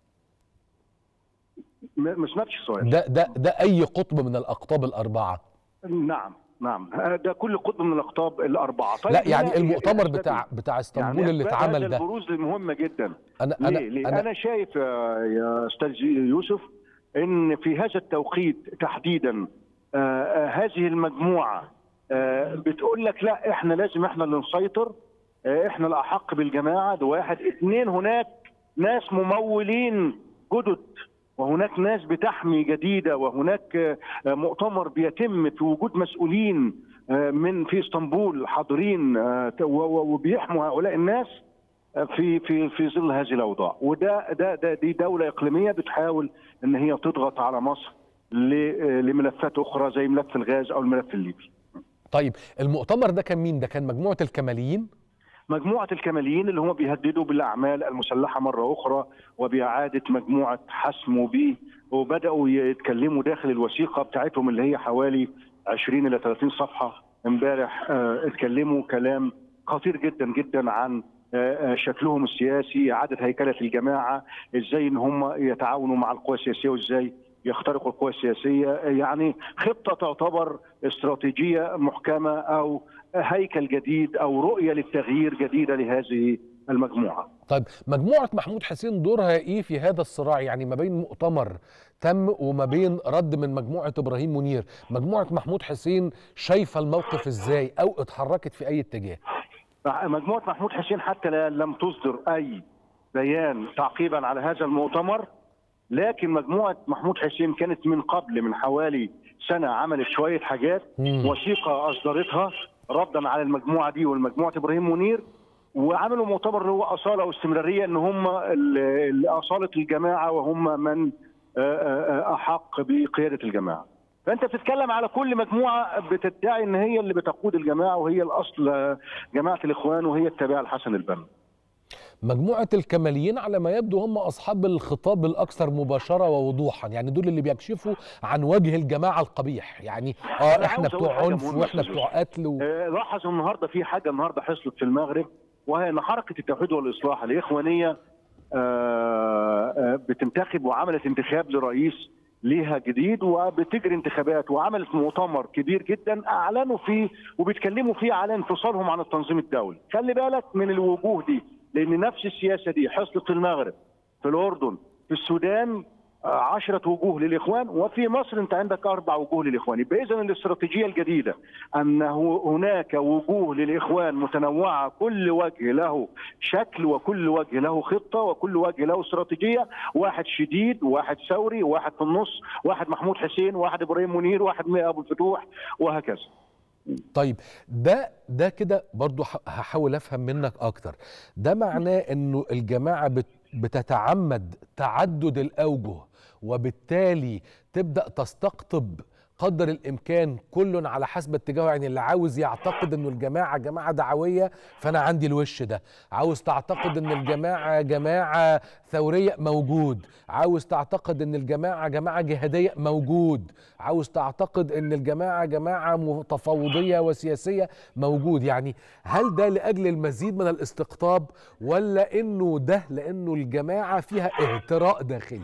ما سمعتش السؤال ده ده ده اي قطب من الاقطاب الاربعه نعم نعم ده كل قطب من الاقطاب الاربعه طيب لا يعني المؤتمر بتاع بتاع اسطنبول يعني اللي اتعمل ده البروز مهمه جدا انا ليه؟ انا ليه؟ انا, أنا شايف يا استاذ يوسف ان في هذا التوقيت تحديدا آه هذه المجموعه آه بتقول لك لا احنا لازم احنا اللي نسيطر آه احنا الاحق بالجماعه ده واحد اثنين هناك ناس ممولين جدد وهناك ناس بتحمي جديده وهناك مؤتمر بيتم في وجود مسؤولين من في اسطنبول حاضرين وبيحموا هؤلاء الناس في في في ظل هذه الاوضاع وده ده, ده دي دوله اقليميه بتحاول ان هي تضغط على مصر لملفات اخرى زي ملف الغاز او الملف الليبي. طيب المؤتمر ده كان مين؟ ده كان مجموعه الكماليين؟ مجموعه الكماليين اللي هم بيهددوا بالاعمال المسلحه مره اخرى وباعاده مجموعه حسم وبيه وبداوا يتكلموا داخل الوثيقه بتاعتهم اللي هي حوالي 20 الى 30 صفحه امبارح اه اتكلموا كلام خطير جدا جدا عن شكلهم السياسي اعاده هيكله الجماعه ازاي ان هم يتعاونوا مع القوى السياسيه وازاي يخترقوا القوى السياسيه يعني خطه تعتبر استراتيجيه محكمه او هيكل جديد او رؤيه للتغيير جديده لهذه المجموعه. طيب مجموعه محمود حسين دورها ايه في هذا الصراع يعني ما بين مؤتمر تم وما بين رد من مجموعه ابراهيم منير، مجموعه محمود حسين شايفه الموقف ازاي او اتحركت في اي اتجاه؟ مجموعه محمود حسين حتى لم تصدر اي بيان تعقيبا على هذا المؤتمر لكن مجموعه محمود حسين كانت من قبل من حوالي سنه عملت شويه حاجات مم. وثيقه اصدرتها ردا على المجموعه دي والمجموعه ابراهيم منير وعملوا مؤتمر اللي هو اصاله واستمراريه ان هم اصاله الجماعه وهم من احق بقياده الجماعه. فانت بتتكلم على كل مجموعه بتدعي ان هي اللي بتقود الجماعه وهي الاصل جماعه الاخوان وهي التابعه لحسن البنا. مجموعة الكماليين على ما يبدو هم أصحاب الخطاب الأكثر مباشرة ووضوحا يعني دول اللي بيكشفوا عن وجه الجماعة القبيح يعني آه إحنا بتوع عنف وإحنا بتوع قتل و... آه لاحظ النهاردة في حاجة النهاردة حصلت في المغرب وهي أن حركة التوحيد والإصلاح الإخوانية آه آه بتنتخب وعملت انتخاب لرئيس ليها جديد وبتجري انتخابات وعملت مؤتمر كبير جدا اعلنوا فيه وبيتكلموا فيه على انفصالهم عن التنظيم الدولي خلي بالك من الوجوه دي لان نفس السياسه دي حصلت في المغرب في الاردن في السودان عشرة وجوه للإخوان وفي مصر أنت عندك أربع وجوه للإخوان يبقى إذا الاستراتيجية الجديدة أنه هناك وجوه للإخوان متنوعة كل وجه له شكل وكل وجه له خطة وكل وجه له استراتيجية واحد شديد واحد ثوري واحد في النص واحد محمود حسين واحد إبراهيم منير واحد أبو الفتوح وهكذا طيب ده ده كده برضو ح- هحاول افهم منك اكتر ده معناه انه الجماعه بت بتتعمد تعدد الاوجه وبالتالي تبدا تستقطب قدر الامكان كل على حسب اتجاهه يعني اللي عاوز يعتقد انه الجماعه جماعه دعويه فانا عندي الوش ده عاوز تعتقد ان الجماعه جماعه ثوريه موجود عاوز تعتقد ان الجماعه جماعه جهاديه موجود عاوز تعتقد ان الجماعه جماعه متفاوضيه وسياسيه موجود يعني هل ده لاجل المزيد من الاستقطاب ولا انه ده لانه الجماعه فيها اهتراء داخلي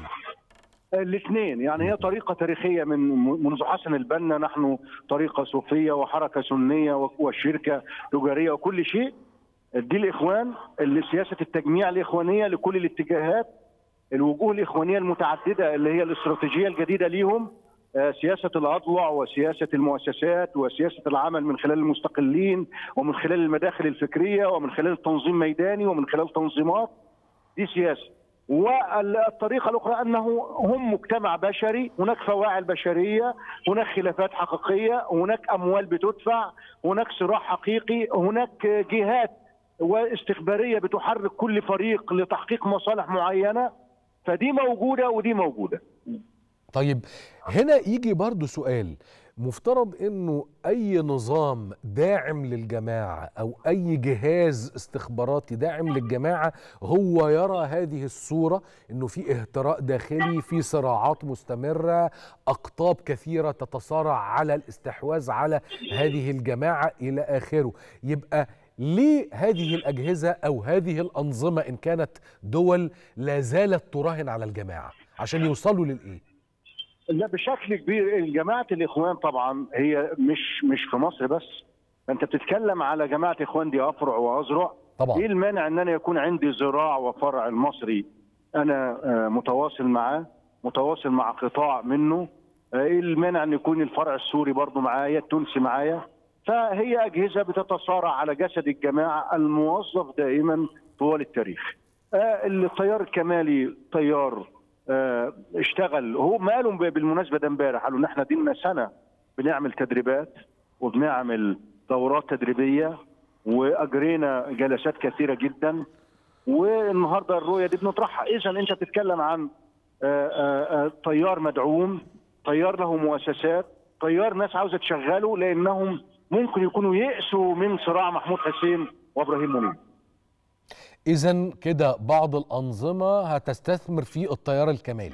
الاثنين يعني هي طريقة تاريخية من منذ حسن البنا نحن طريقة صوفية وحركة سنية وشركة تجارية وكل شيء دي الإخوان اللي سياسة التجميع الإخوانية لكل الاتجاهات الوجوه الإخوانية المتعددة اللي هي الاستراتيجية الجديدة ليهم آه، سياسة الأضلع وسياسة المؤسسات وسياسة العمل من خلال المستقلين ومن خلال المداخل الفكرية ومن خلال تنظيم ميداني ومن خلال تنظيمات دي سياسة والطريقة الأخرى أنه هم مجتمع بشري هناك فواعل بشرية هناك خلافات حقيقية هناك أموال بتدفع هناك صراع حقيقي هناك جهات واستخبارية بتحرك كل فريق لتحقيق مصالح معينة فدي موجودة ودي موجودة طيب هنا يجي برضو سؤال مفترض انه اي نظام داعم للجماعه او اي جهاز استخباراتي داعم للجماعه هو يرى هذه الصوره انه في اهتراء داخلي في صراعات مستمره اقطاب كثيره تتصارع على الاستحواذ على هذه الجماعه الى اخره يبقى ليه هذه الاجهزه او هذه الانظمه ان كانت دول لا زالت تراهن على الجماعه عشان يوصلوا للايه لا بشكل كبير جماعة الإخوان طبعا هي مش مش في مصر بس أنت بتتكلم على جماعة إخوان دي أفرع وأذرع طبعا إيه المانع أن أنا يكون عندي ذراع وفرع المصري أنا آه، متواصل معاه متواصل مع قطاع منه آه، إيه المانع أن يكون الفرع السوري برضه معايا التونسي معايا فهي أجهزة بتتصارع على جسد الجماعة الموظف دائما طوال التاريخ آه، التيار الكمالي تيار آه، اشتغل هو مالهم بالمناسبه ده امبارح قالوا ان احنا دينا سنه بنعمل تدريبات وبنعمل دورات تدريبيه واجرينا جلسات كثيره جدا والنهارده الرؤيه دي بنطرحها اذا انت بتتكلم عن آه، آه، آه، تيار مدعوم تيار له مؤسسات تيار ناس عاوزه تشغله لانهم ممكن يكونوا يئسوا من صراع محمود حسين وابراهيم منير اذا كده بعض الانظمه هتستثمر في التيار الكمالي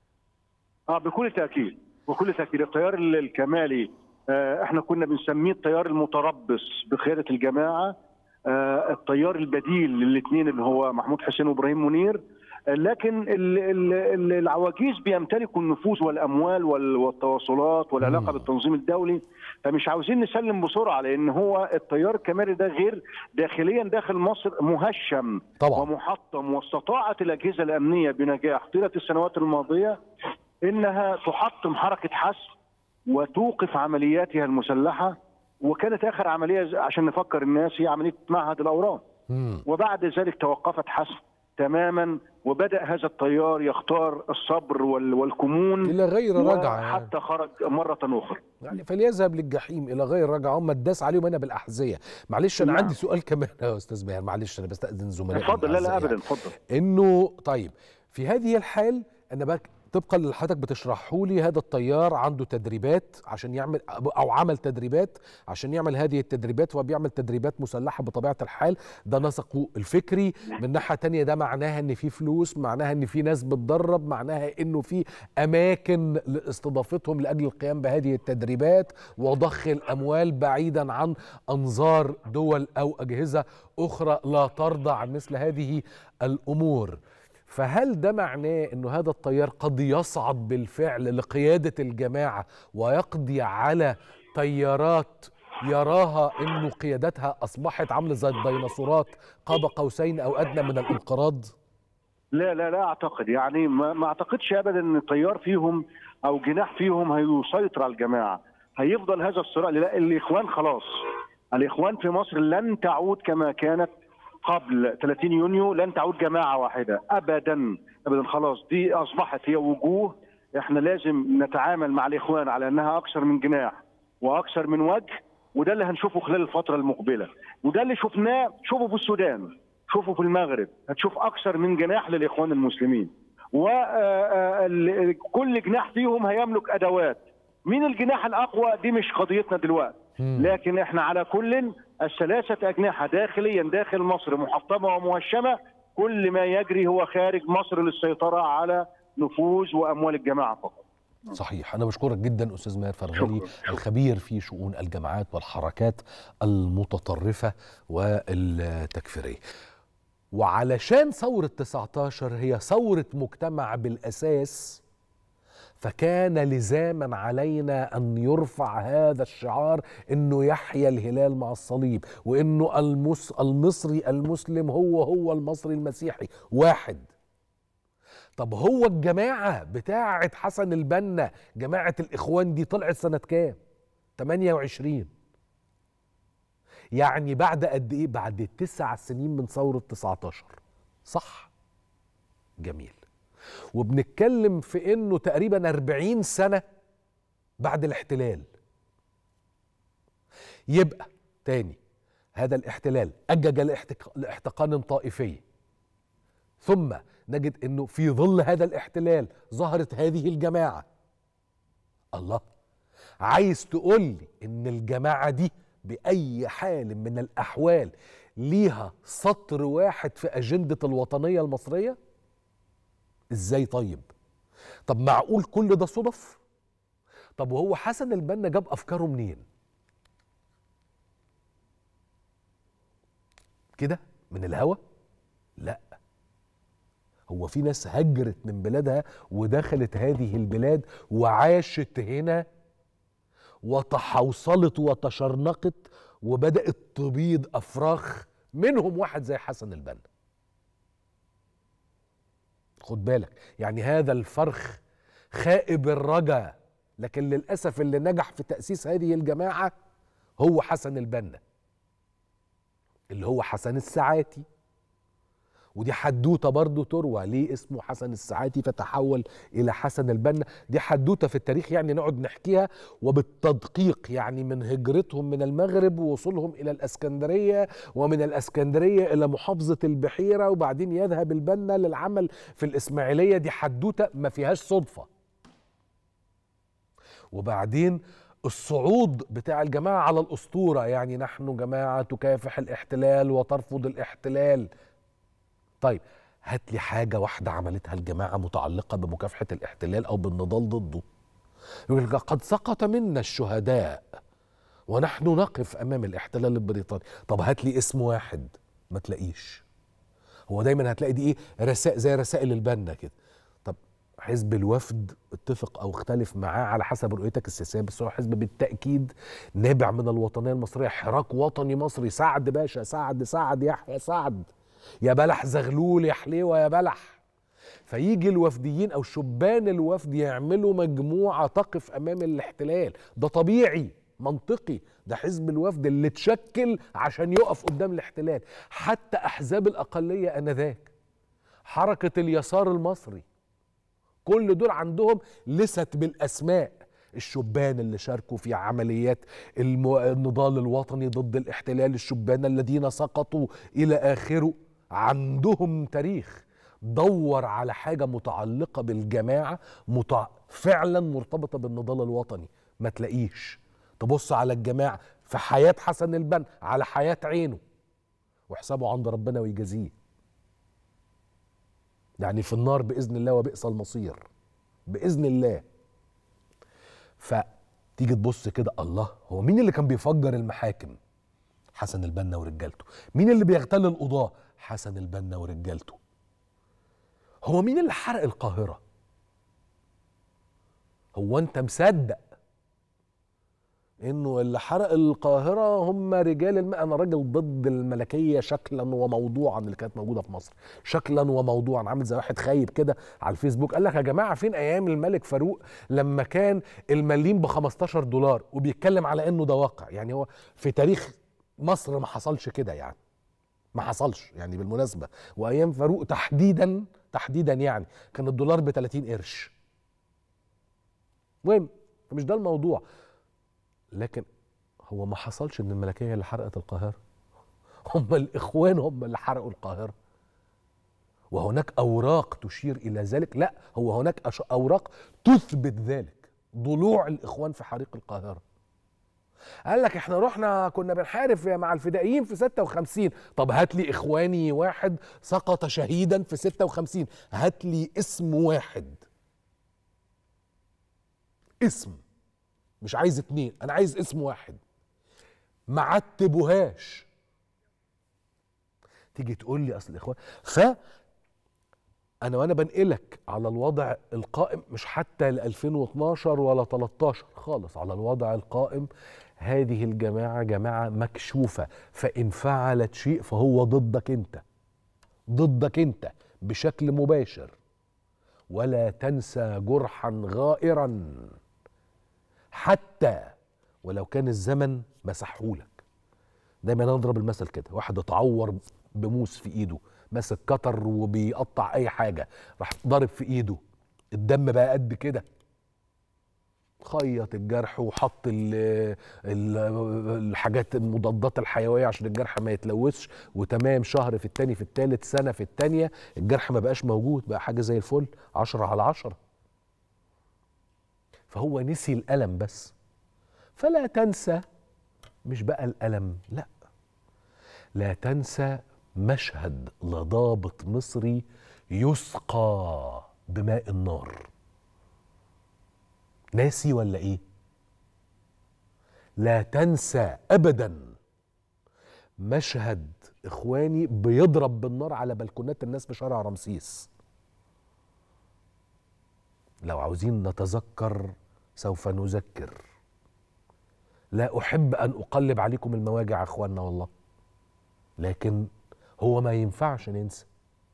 اه بكل تاكيد بكل تاكيد التيار ال- الكمالي آه احنا كنا بنسميه التيار المتربص بقياده الجماعه آه التيار البديل للاثنين اللي هو محمود حسين وابراهيم منير آه، لكن ال- ال- ال- العواجيز بيمتلكوا النفوذ والاموال وال- والتواصلات والعلاقه مم. بالتنظيم الدولي فمش عاوزين نسلم بسرعه لان هو التيار الكمالي ده غير داخليا داخل مصر مهشم طبعا ومحطم واستطاعت الاجهزه الامنيه بنجاح طيله السنوات الماضيه انها تحطم حركه حسم وتوقف عملياتها المسلحه وكانت اخر عمليه ز- عشان نفكر الناس هي عمليه معهد الاورام مم. وبعد ذلك توقفت حسم تماما وبدا هذا التيار يختار الصبر وال- والكمون الى غير رجعه يعني. حتى خرج مره اخرى يعني فليذهب للجحيم الى غير رجعه هم اتداس عليهم هنا بالاحذيه معلش انا نعم. عندي سؤال كمان يا استاذ بيان معلش انا بستاذن زملائي اتفضل لا لا الأعزاء ابدا يعني. اتفضل انه طيب في هذه الحال انا بقى طبقا اللي حضرتك بتشرحه لي هذا الطيار عنده تدريبات عشان يعمل او عمل تدريبات عشان يعمل هذه التدريبات وبيعمل تدريبات مسلحه بطبيعه الحال ده نسقه الفكري من ناحيه تانية ده معناها ان في فلوس معناها ان في ناس بتدرب معناها انه في اماكن لاستضافتهم لاجل القيام بهذه التدريبات وضخ الاموال بعيدا عن انظار دول او اجهزه اخرى لا ترضى عن مثل هذه الامور فهل ده معناه انه هذا التيار قد يصعد بالفعل لقياده الجماعه ويقضي على تيارات يراها انه قيادتها اصبحت عامله زي الديناصورات قاب قوسين او ادنى من الانقراض؟ لا لا لا اعتقد يعني ما, ما اعتقدش ابدا ان التيار فيهم او جناح فيهم هيسيطر على الجماعه هيفضل هذا الصراع لا الاخوان خلاص الاخوان في مصر لن تعود كما كانت قبل 30 يونيو لن تعود جماعه واحده ابدا ابدا خلاص دي اصبحت هي وجوه احنا لازم نتعامل مع الاخوان على انها اكثر من جناح واكثر من وجه وده اللي هنشوفه خلال الفتره المقبله وده اللي شفناه شوفوا في السودان شوفوا في المغرب هتشوف اكثر من جناح للاخوان المسلمين وكل جناح فيهم هيملك ادوات مين الجناح الاقوى دي مش قضيتنا دلوقتي لكن احنا على كل الثلاثه اجنحه داخليا داخل مصر محطمه ومهشمه كل ما يجري هو خارج مصر للسيطره على نفوذ واموال الجماعه فقط صحيح أنا بشكرك جدا أستاذ ماهر فرغلي شكراً، شكراً. الخبير في شؤون الجماعات والحركات المتطرفة والتكفيرية وعلشان ثورة 19 هي ثورة مجتمع بالأساس فكان لزاما علينا أن يرفع هذا الشعار أنه يحيا الهلال مع الصليب وأنه المس المصري المسلم هو هو المصري المسيحي واحد طب هو الجماعة بتاعة حسن البنا جماعة الإخوان دي طلعت سنة كام؟ 28 يعني بعد قد إيه؟ بعد تسع سنين من ثورة 19 صح؟ جميل وبنتكلم في إنه تقريبا 40 سنة بعد الاحتلال يبقى تاني هذا الاحتلال أجج لاحتق- لاحتقان طائفي ثم نجد انه في ظل هذا الاحتلال ظهرت هذه الجماعه الله عايز تقول لي ان الجماعه دي باي حال من الاحوال ليها سطر واحد في اجنده الوطنيه المصريه ازاي طيب طب معقول كل ده صدف طب وهو حسن البنا جاب افكاره منين كده من الهوى لا هو في ناس هجرت من بلادها ودخلت هذه البلاد وعاشت هنا وتحوصلت وتشرنقت وبدأت تبيض أفراخ منهم واحد زي حسن البنا خد بالك يعني هذا الفرخ خائب الرجا لكن للأسف اللي نجح في تأسيس هذه الجماعة هو حسن البنا اللي هو حسن الساعاتي ودي حدوته برضه تروى ليه اسمه حسن الساعاتي فتحول الى حسن البنا دي حدوته في التاريخ يعني نقعد نحكيها وبالتدقيق يعني من هجرتهم من المغرب ووصولهم الى الاسكندريه ومن الاسكندريه الى محافظه البحيره وبعدين يذهب البنا للعمل في الاسماعيليه دي حدوته ما فيهاش صدفه وبعدين الصعود بتاع الجماعه على الاسطوره يعني نحن جماعه تكافح الاحتلال وترفض الاحتلال طيب هات لي حاجه واحده عملتها الجماعه متعلقه بمكافحه الاحتلال او بالنضال ضده يقول لك قد سقط منا الشهداء ونحن نقف امام الاحتلال البريطاني طب هات لي اسم واحد ما تلاقيش هو دايما هتلاقي دي ايه رسائل زي رسائل البنا كده طب حزب الوفد اتفق او اختلف معاه على حسب رؤيتك السياسيه بس هو حزب بالتاكيد نابع من الوطنيه المصريه حراك وطني مصري سعد باشا سعد سعد يحيى سعد يا بلح زغلول يا حليوه يا بلح فيجي الوفديين او شبان الوفد يعملوا مجموعه تقف امام الاحتلال ده طبيعي منطقي ده حزب الوفد اللي اتشكل عشان يقف قدام الاحتلال حتى احزاب الاقليه انذاك حركه اليسار المصري كل دول عندهم لست بالاسماء الشبان اللي شاركوا في عمليات الم- النضال الوطني ضد الاحتلال الشبان الذين سقطوا الى اخره عندهم تاريخ دور على حاجه متعلقه بالجماعه متع... فعلا مرتبطه بالنضال الوطني ما تلاقيش تبص على الجماعه في حياه حسن البنا على حياه عينه وحسابه عند ربنا ويجازيه يعني في النار باذن الله وبئس المصير باذن الله فتيجي تبص كده الله هو مين اللي كان بيفجر المحاكم حسن البنا ورجالته مين اللي بيغتال القضاة حسن البنا ورجالته هو مين اللي حرق القاهرة هو انت مصدق انه اللي حرق القاهرة هم رجال الم... انا راجل ضد الملكية شكلا وموضوعا اللي كانت موجودة في مصر شكلا وموضوعا عامل زي واحد خايب كده على الفيسبوك قال لك يا جماعة فين ايام الملك فاروق لما كان المليم ب 15 دولار وبيتكلم على انه ده واقع يعني هو في تاريخ مصر ما حصلش كده يعني ما حصلش يعني بالمناسبة وايام فاروق تحديدا تحديدا يعني كان الدولار ب 30 قرش المهم مش ده الموضوع لكن هو ما حصلش ان الملكيه هي اللي حرقت القاهره هم الاخوان هم اللي حرقوا القاهره وهناك اوراق تشير الى ذلك لا هو هناك أش- اوراق تثبت ذلك ضلوع الاخوان في حريق القاهره قال لك احنا رحنا كنا بنحارب مع الفدائيين في 56 طب هات لي اخواني واحد سقط شهيدا في 56 هات لي اسم واحد اسم مش عايز اتنين انا عايز اسم واحد ما عتبوهاش تيجي تقول لي اصل الاخوان ف انا وانا بنقلك على الوضع القائم مش حتى ل 2012 ولا 13 خالص على الوضع القائم هذه الجماعه جماعه مكشوفه فان فعلت شيء فهو ضدك انت ضدك انت بشكل مباشر ولا تنسى جرحا غائرا حتى ولو كان الزمن مسحهولك دايما أنا اضرب المثل كده واحد اتعور بموس في ايده ماسك كتر وبيقطع اي حاجه راح ضارب في ايده الدم بقى قد كده خيط الجرح وحط ال ال الحاجات المضادات الحيويه عشان الجرح ما يتلوثش وتمام شهر في التاني في التالت سنه في التانيه الجرح ما بقاش موجود بقى حاجه زي الفل عشرة على عشرة فهو نسي الألم بس فلا تنسى مش بقى الألم لا لا تنسى مشهد لضابط مصري يسقى بماء النار ناسي ولا ايه لا تنسى ابدا مشهد اخواني بيضرب بالنار على بلكونات الناس في شارع رمسيس لو عاوزين نتذكر سوف نذكر لا احب ان اقلب عليكم المواجع يا اخواننا والله لكن هو ما ينفعش ننسى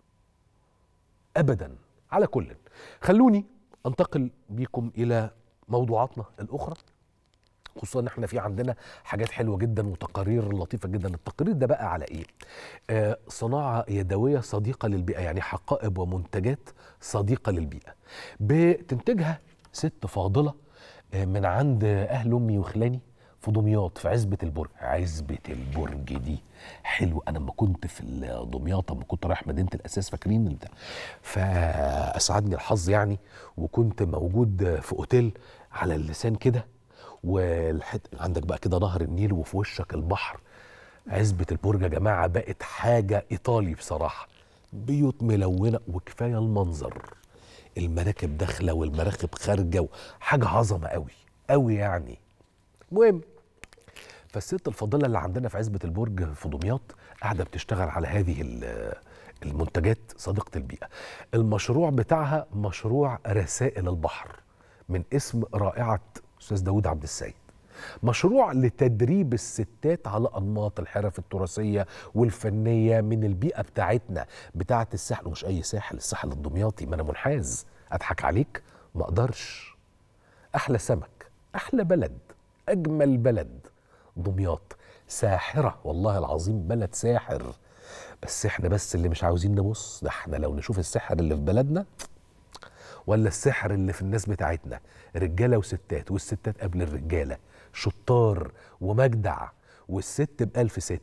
ابدا على كل خلوني انتقل بيكم الى موضوعاتنا الاخرى خصوصا ان احنا في عندنا حاجات حلوه جدا وتقارير لطيفه جدا التقرير ده بقى على ايه آه صناعه يدويه صديقه للبيئه يعني حقائب ومنتجات صديقه للبيئه بتنتجها ست فاضله آه من عند اهل امي وخلاني في دمياط في عزبة البرج عزبة البرج دي حلو أنا لما كنت في دمياط لما كنت رايح مدينة الأساس فاكرين البتاع فأسعدني الحظ يعني وكنت موجود في أوتيل على اللسان كده والحت عندك بقى كده نهر النيل وفي وشك البحر عزبة البرج يا جماعة بقت حاجة إيطالي بصراحة بيوت ملونة وكفاية المنظر المراكب داخلة والمراكب خارجة حاجة عظمة قوي قوي يعني المهم فالست الفاضله اللي عندنا في عزبه البرج في دمياط قاعده بتشتغل على هذه المنتجات صديقه البيئه المشروع بتاعها مشروع رسائل البحر من اسم رائعه استاذ داود عبد السيد مشروع لتدريب الستات على انماط الحرف التراثيه والفنيه من البيئه بتاعتنا بتاعه الساحل ومش اي ساحل الساحل الدمياطي ما انا منحاز اضحك عليك ما اقدرش احلى سمك احلى بلد أجمل بلد دمياط ساحرة والله العظيم بلد ساحر بس احنا بس اللي مش عاوزين نبص ده احنا لو نشوف السحر اللي في بلدنا ولا السحر اللي في الناس بتاعتنا رجالة وستات والستات قبل الرجالة شطار ومجدع والست بألف ست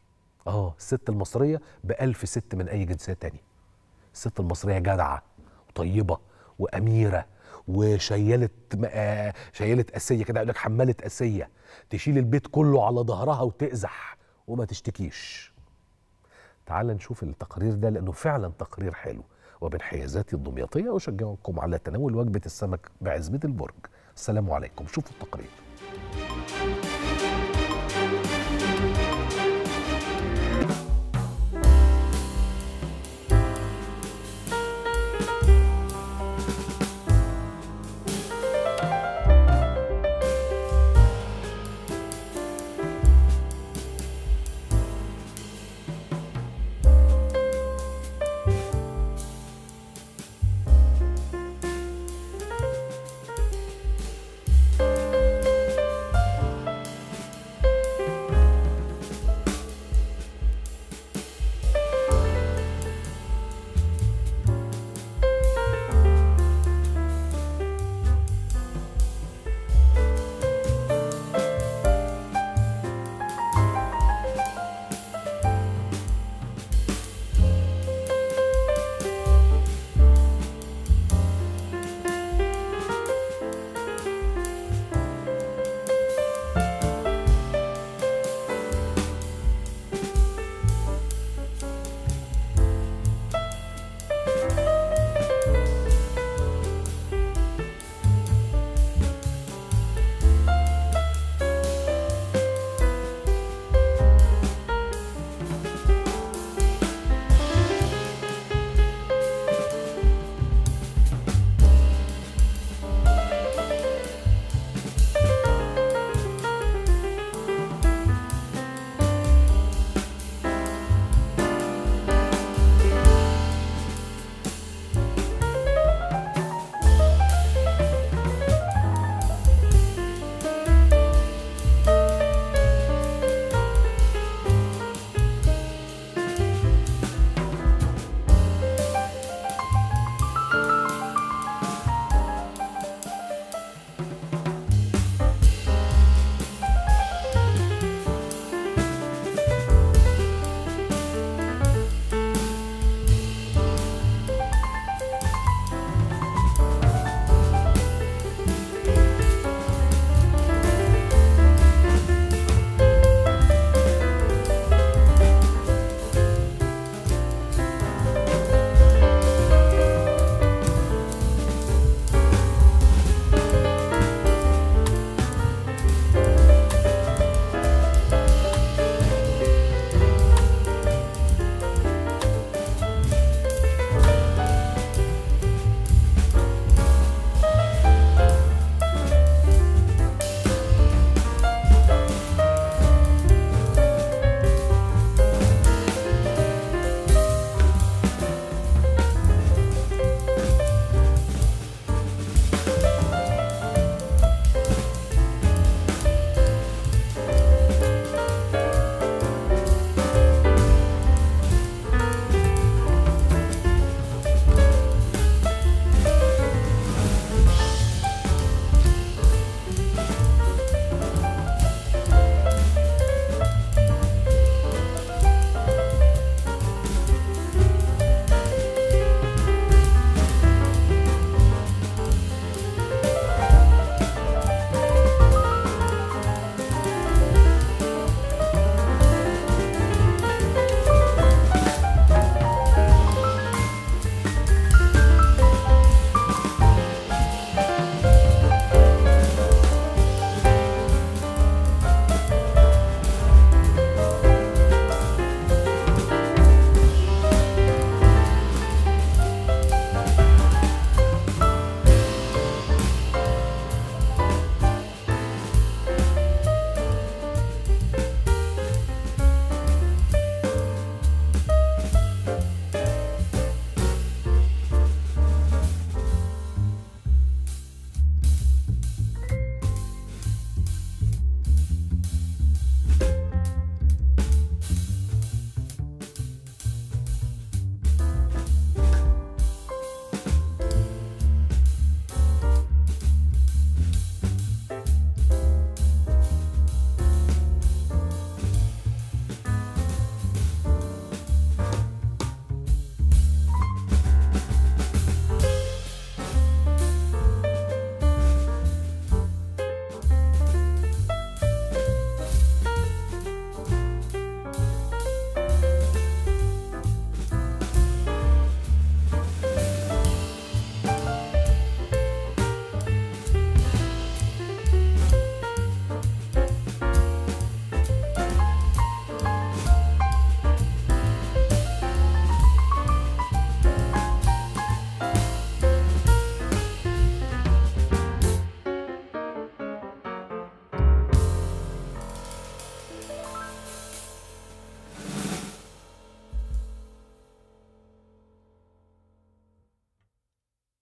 اه الست المصرية بألف ست من أي جنسية تانية الست المصرية جدعة وطيبة وأميرة وشياله آه شياله اسيه كده يقول لك حماله اسيه تشيل البيت كله على ظهرها وتقزح وما تشتكيش تعال نشوف التقرير ده لانه فعلا تقرير حلو وبانحيازاتي الدمياطيه اشجعكم على تناول وجبه السمك بعزبه البرج السلام عليكم شوفوا التقرير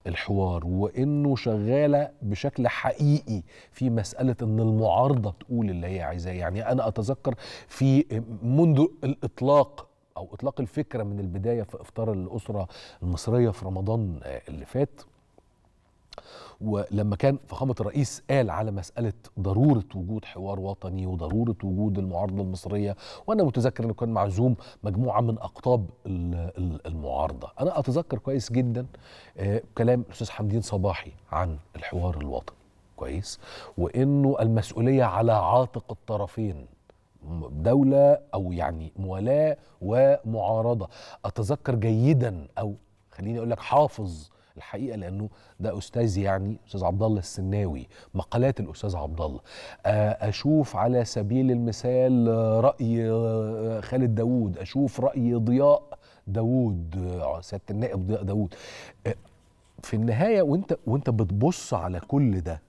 الحوار وانه شغاله بشكل حقيقي في مساله ان المعارضه تقول اللي هي عايزاه يعني انا اتذكر في منذ الاطلاق او اطلاق الفكره من البدايه في افطار الاسره المصريه في رمضان آه، اللي فات ولما كان فخامة الرئيس قال على مسألة ضرورة وجود حوار وطني وضرورة وجود المعارضة المصرية وأنا متذكر أنه كان معزوم مجموعة من أقطاب ال- ال- المعارضة أنا أتذكر كويس جدا آه، كلام الأستاذ حمدين صباحي عن الحوار الوطني كويس وأنه المسؤولية على عاتق الطرفين دولة أو يعني موالاة ومعارضة أتذكر جيدا أو خليني أقول لك حافظ الحقيقه لانه ده استاذ يعني استاذ عبد الله السناوي مقالات الاستاذ عبد الله آه، اشوف على سبيل المثال آه، راي آه، خالد داوود اشوف راي ضياء داوود آه، سياده النائب ضياء داوود آه، في النهايه وانت وانت بتبص على كل ده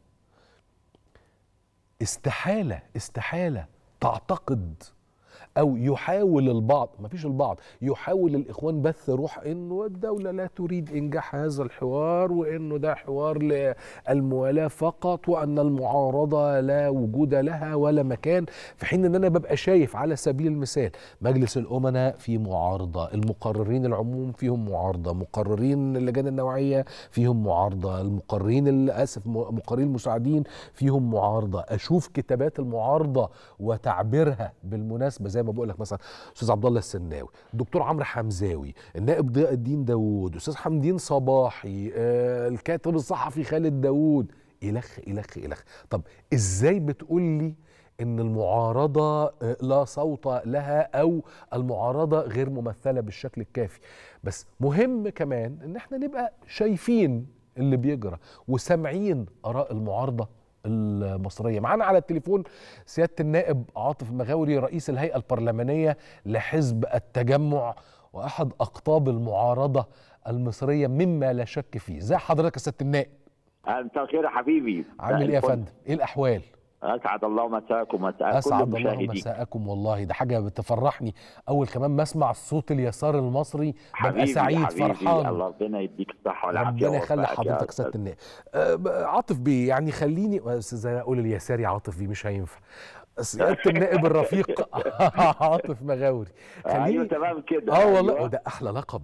استحاله استحاله تعتقد او يحاول البعض ما فيش البعض يحاول الاخوان بث روح انه الدوله لا تريد انجاح هذا الحوار وانه ده حوار للموالاه فقط وان المعارضه لا وجود لها ولا مكان في حين ان انا ببقى شايف على سبيل المثال مجلس الامناء في معارضه المقررين العموم فيهم معارضه مقررين اللجان النوعيه فيهم معارضه المقررين اسف مقررين المساعدين فيهم معارضه اشوف كتابات المعارضه وتعبيرها بالمناسبه زي ما بقول لك مثلا استاذ عبد الله السناوي الدكتور عمرو حمزاوي النائب ضياء الدين داوود استاذ حمدين صباحي آه الكاتب الصحفي خالد داوود الخ الخ الخ طب ازاي بتقول لي ان المعارضه آه، لا صوت لها او المعارضه غير ممثله بالشكل الكافي بس مهم كمان ان احنا نبقى شايفين اللي بيجرى وسامعين اراء المعارضه المصريه معانا على التليفون سياده النائب عاطف مغاوري رئيس الهيئه البرلمانيه لحزب التجمع واحد اقطاب المعارضه المصريه مما لا شك فيه ازي حضرتك يا سياده النائب انت خير يا حبيبي عامل ايه يا الفل. فندم ايه الاحوال اسعد الله مساكم ومساء كل اسعد الله مشاهديك مساءكم والله ده حاجه بتفرحني اول كمان ما اسمع الصوت اليسار المصري ببقى حبيبي سعيد حبيبي فرحان الله ربنا يديك الصحه والعافيه ربنا يخلي ويوفقك يا حضرتك أستاذ. سياده النائب أه، ب- عاطف بيه يعني خليني بس زي ما اقول اليساري عاطف بيه مش هينفع سياده النائب الرفيق عاطف مغاوري ايوه تمام كده اه والله أيوة. وده احلى لقب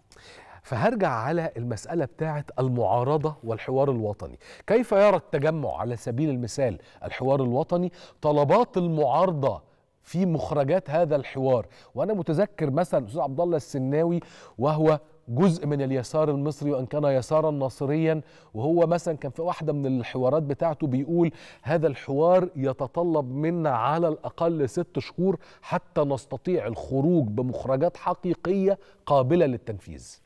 فهرجع على المسألة بتاعة المعارضة والحوار الوطني كيف يرى التجمع على سبيل المثال الحوار الوطني طلبات المعارضة في مخرجات هذا الحوار وانا متذكر مثلا الاستاذ عبد الله السناوي وهو جزء من اليسار المصري وان كان يسارا ناصريا وهو مثلا كان في واحده من الحوارات بتاعته بيقول هذا الحوار يتطلب منا على الاقل ست شهور حتى نستطيع الخروج بمخرجات حقيقيه قابله للتنفيذ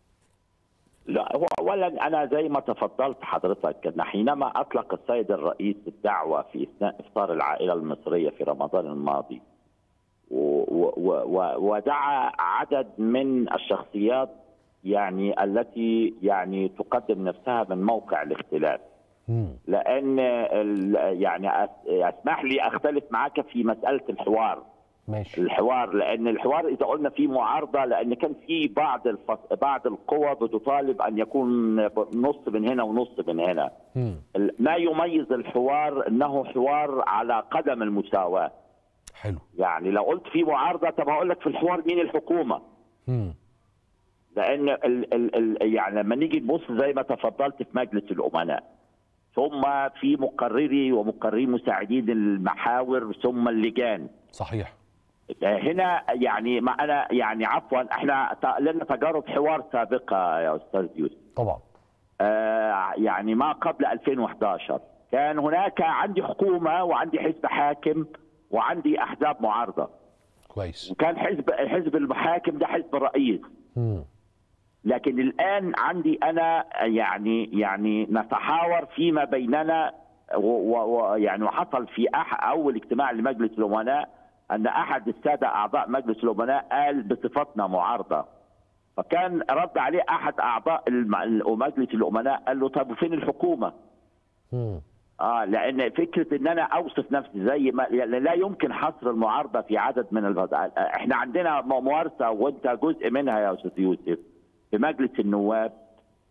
لا هو اولا انا زي ما تفضلت حضرتك ان حينما اطلق السيد الرئيس الدعوه في اثناء افطار العائله المصريه في رمضان الماضي و- و- و- ودعا عدد من الشخصيات يعني التي يعني تقدم نفسها من موقع الاختلاف لان ال- يعني أس- اسمح لي اختلف معك في مساله الحوار ماشي الحوار لان الحوار اذا قلنا في معارضه لان كان في بعض الفص... بعض القوى بتطالب ان يكون نص من هنا ونص من هنا مم. ال- ما يميز الحوار انه حوار على قدم المساواه حلو يعني لو قلت في معارضه طب هقول لك في الحوار مين الحكومه مم. لان ال ال ال يعني لما نيجي نبص زي ما تفضلت في مجلس الامناء ثم في مقرري ومقررين مساعدين المحاور ثم اللجان صحيح هنا يعني ما انا يعني عفوا احنا ت- لنا تجارب حوار سابقه يا استاذ يوسف طبعا آه يعني ما قبل 2011 كان هناك عندي حكومه وعندي حزب حاكم وعندي احزاب معارضه كويس وكان حزب حزب المحاكم ده حزب الرئيس مم. لكن الان عندي انا يعني يعني نتحاور فيما بيننا ويعني وحصل في أح اول اجتماع لمجلس الامناء ان احد الساده اعضاء مجلس الامناء قال بصفتنا معارضه فكان رد عليه احد اعضاء الم- مجلس الامناء قال له طب وفين الحكومه؟ مم. اه لان فكره ان انا اوصف نفسي زي ما يعني لا يمكن حصر المعارضه في عدد من الفض... احنا عندنا ممارسه وانت جزء منها يا استاذ يوسف في مجلس النواب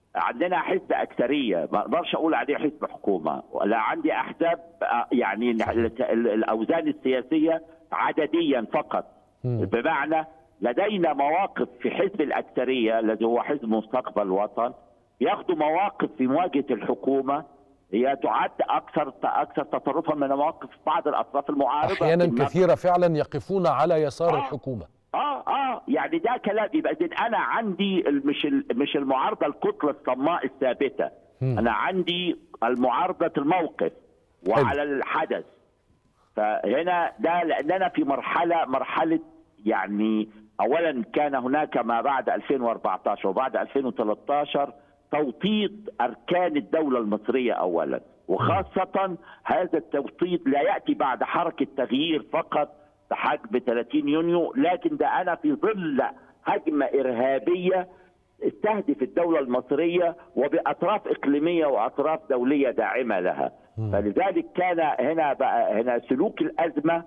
عندنا حزب اكثريه ما اقدرش اقول عليه حزب حكومه ولا عندي احزاب آه، يعني ال- ال- الاوزان السياسيه عدديا فقط بمعنى لدينا مواقف في حزب الاكثريه الذي هو حزب مستقبل الوطن ياخذوا مواقف في مواجهه الحكومه هي تعد اكثر اكثر تطرفا من مواقف بعض الاطراف المعارضه احيانا في النقد. كثيره فعلا يقفون على يسار آه. الحكومه اه اه يعني ده كلام يبقى إذن انا عندي ال- مش ال- مش المعارضه الكتله الصماء الثابته انا عندي المعارضه الموقف وعلى الحدث فهنا ده لاننا في مرحله مرحله يعني اولا كان هناك ما بعد 2014 وبعد 2013 توطيد اركان الدوله المصريه اولا وخاصه هذا التوطيد لا ياتي بعد حركه تغيير فقط بحجم 30 يونيو لكن ده انا في ظل هجمه ارهابيه استهدف الدولة المصرية وبأطراف إقليمية وأطراف دولية داعمة لها فلذلك كان هنا بقى هنا سلوك الأزمة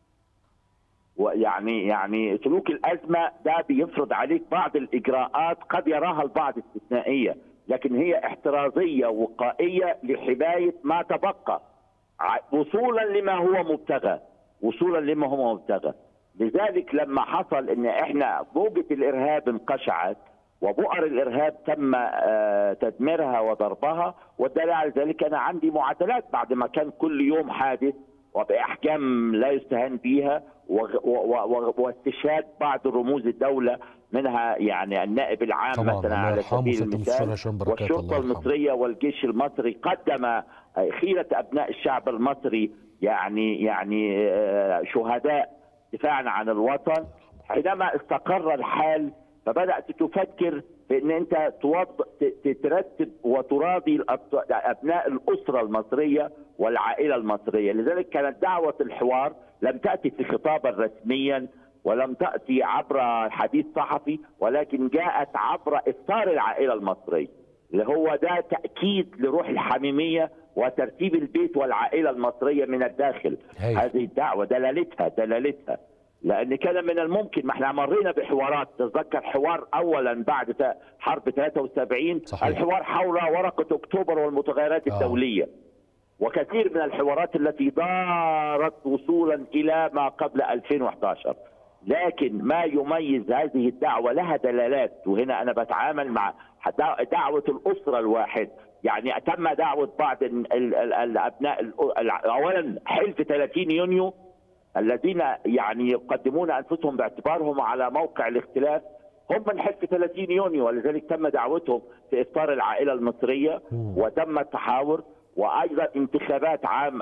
ويعني يعني سلوك الأزمة ده بيفرض عليك بعض الإجراءات قد يراها البعض استثنائية لكن هي احترازية وقائية لحماية ما تبقى ع- وصولا لما هو مبتغى وصولا لما هو مبتغى لذلك لما حصل ان احنا موجة الارهاب انقشعت وبؤر الارهاب تم آه، تدميرها وضربها والدليل على ذلك انا عندي معادلات بعد ما كان كل يوم حادث وباحكام لا يستهان بها وغ- و- و- و- واستشهاد بعض رموز الدوله منها يعني النائب العام طبعاً، مثلا الله على يرحمه سبيل سيادة المستشار المثال هشام بركات، الله والشرطه يرحمه. المصريه والجيش المصري قدم خيره ابناء الشعب المصري يعني يعني آه، شهداء دفاعا عن الوطن حينما استقر الحال فبدات تفكر في ان انت توض... ت- ت- ترتب وتراضي الأط- ابناء الاسره المصريه والعائله المصريه، لذلك كانت دعوه الحوار لم تاتي في خطابا رسميا ولم تاتي عبر حديث صحفي ولكن جاءت عبر افطار العائله المصريه. اللي هو ده تاكيد لروح الحميميه وترتيب البيت والعائله المصريه من الداخل. هاي. هذه الدعوه دلالتها دلالتها لان كان من الممكن ما احنا مرينا بحوارات تتذكر حوار اولا بعد ت- حرب 73 صحيح. الحوار حول ورقه اكتوبر والمتغيرات آه. الدوليه وكثير من الحوارات التي دارت وصولا الى ما قبل 2011 لكن ما يميز هذه الدعوه لها دلالات وهنا انا بتعامل مع دع- دعوه الاسره الواحد يعني تم دعوه بعض ال- ال- ال- الابناء ال- ال- اولا حلف 30 يونيو الذين يعني يقدمون انفسهم باعتبارهم على موقع الاختلاف هم من حلف 30 يونيو ولذلك تم دعوتهم في افطار العائله المصريه وتم التحاور وايضا انتخابات عام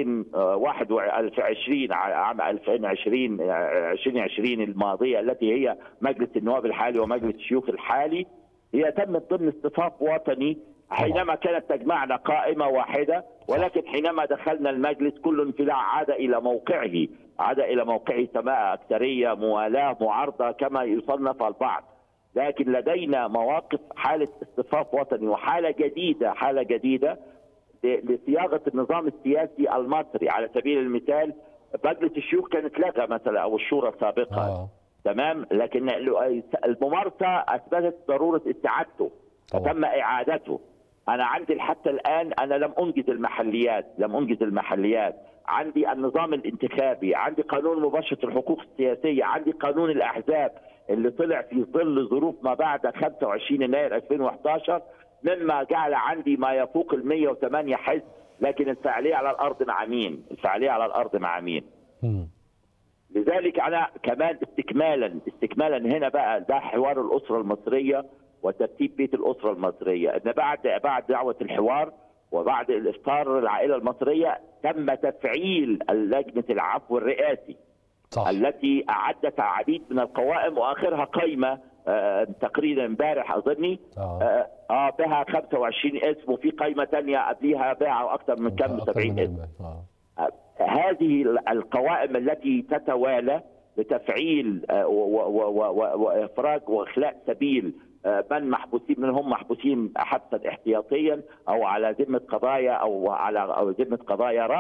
2021 عام 2020 2020 الماضيه التي هي مجلس النواب الحالي ومجلس الشيوخ الحالي هي تمت ضمن اصطفاف وطني حينما كانت تجمعنا قائمه واحده ولكن حينما دخلنا المجلس كل انفلاع عاد الى موقعه عاد الى موقعه سماء اكثريه موالاه معارضه كما يصنف البعض لكن لدينا مواقف حاله اصطفاف وطني وحاله جديده حاله جديده ل- لصياغه النظام السياسي المصري على سبيل المثال مجلس الشيوخ كان اتلغى مثلا او الشورى سابقا آه. تمام لكن الممارسه اثبتت ضروره استعادته طبعا. فتم اعادته انا عندي حتى الان انا لم انجز المحليات لم انجز المحليات عندي النظام الانتخابي عندي قانون مباشره الحقوق السياسيه عندي قانون الاحزاب اللي طلع في ظل ظروف ما بعد 25 يناير 2011 مما جعل عندي ما يفوق ال 108 حزب لكن الفعاليه على الارض مع مين؟ الفعاليه على الارض مع مين؟ مم. لذلك انا كمان استكمالا استكمالا هنا بقى ده حوار الاسره المصريه وترتيب بيت الاسره المصريه ان بعد بعد دعوه الحوار وبعد الافطار العائله المصريه تم تفعيل لجنه العفو الرئاسي صح التي اعدت عديد من القوائم واخرها قائمه آه، تقريبا امبارح اظني آه. آه، اه بها 25 اسم وفي قائمه ثانيه قبلها بها اكثر من كم أكتر 70 من اسم الم- آه. هذه القوائم التي تتوالى لتفعيل آه، و- و- و- و- وافراج واخلاء سبيل آه، من محبوسين من هم محبوسين حبسا احتياطيا او على ذمه قضايا او على او ذمه قضايا راي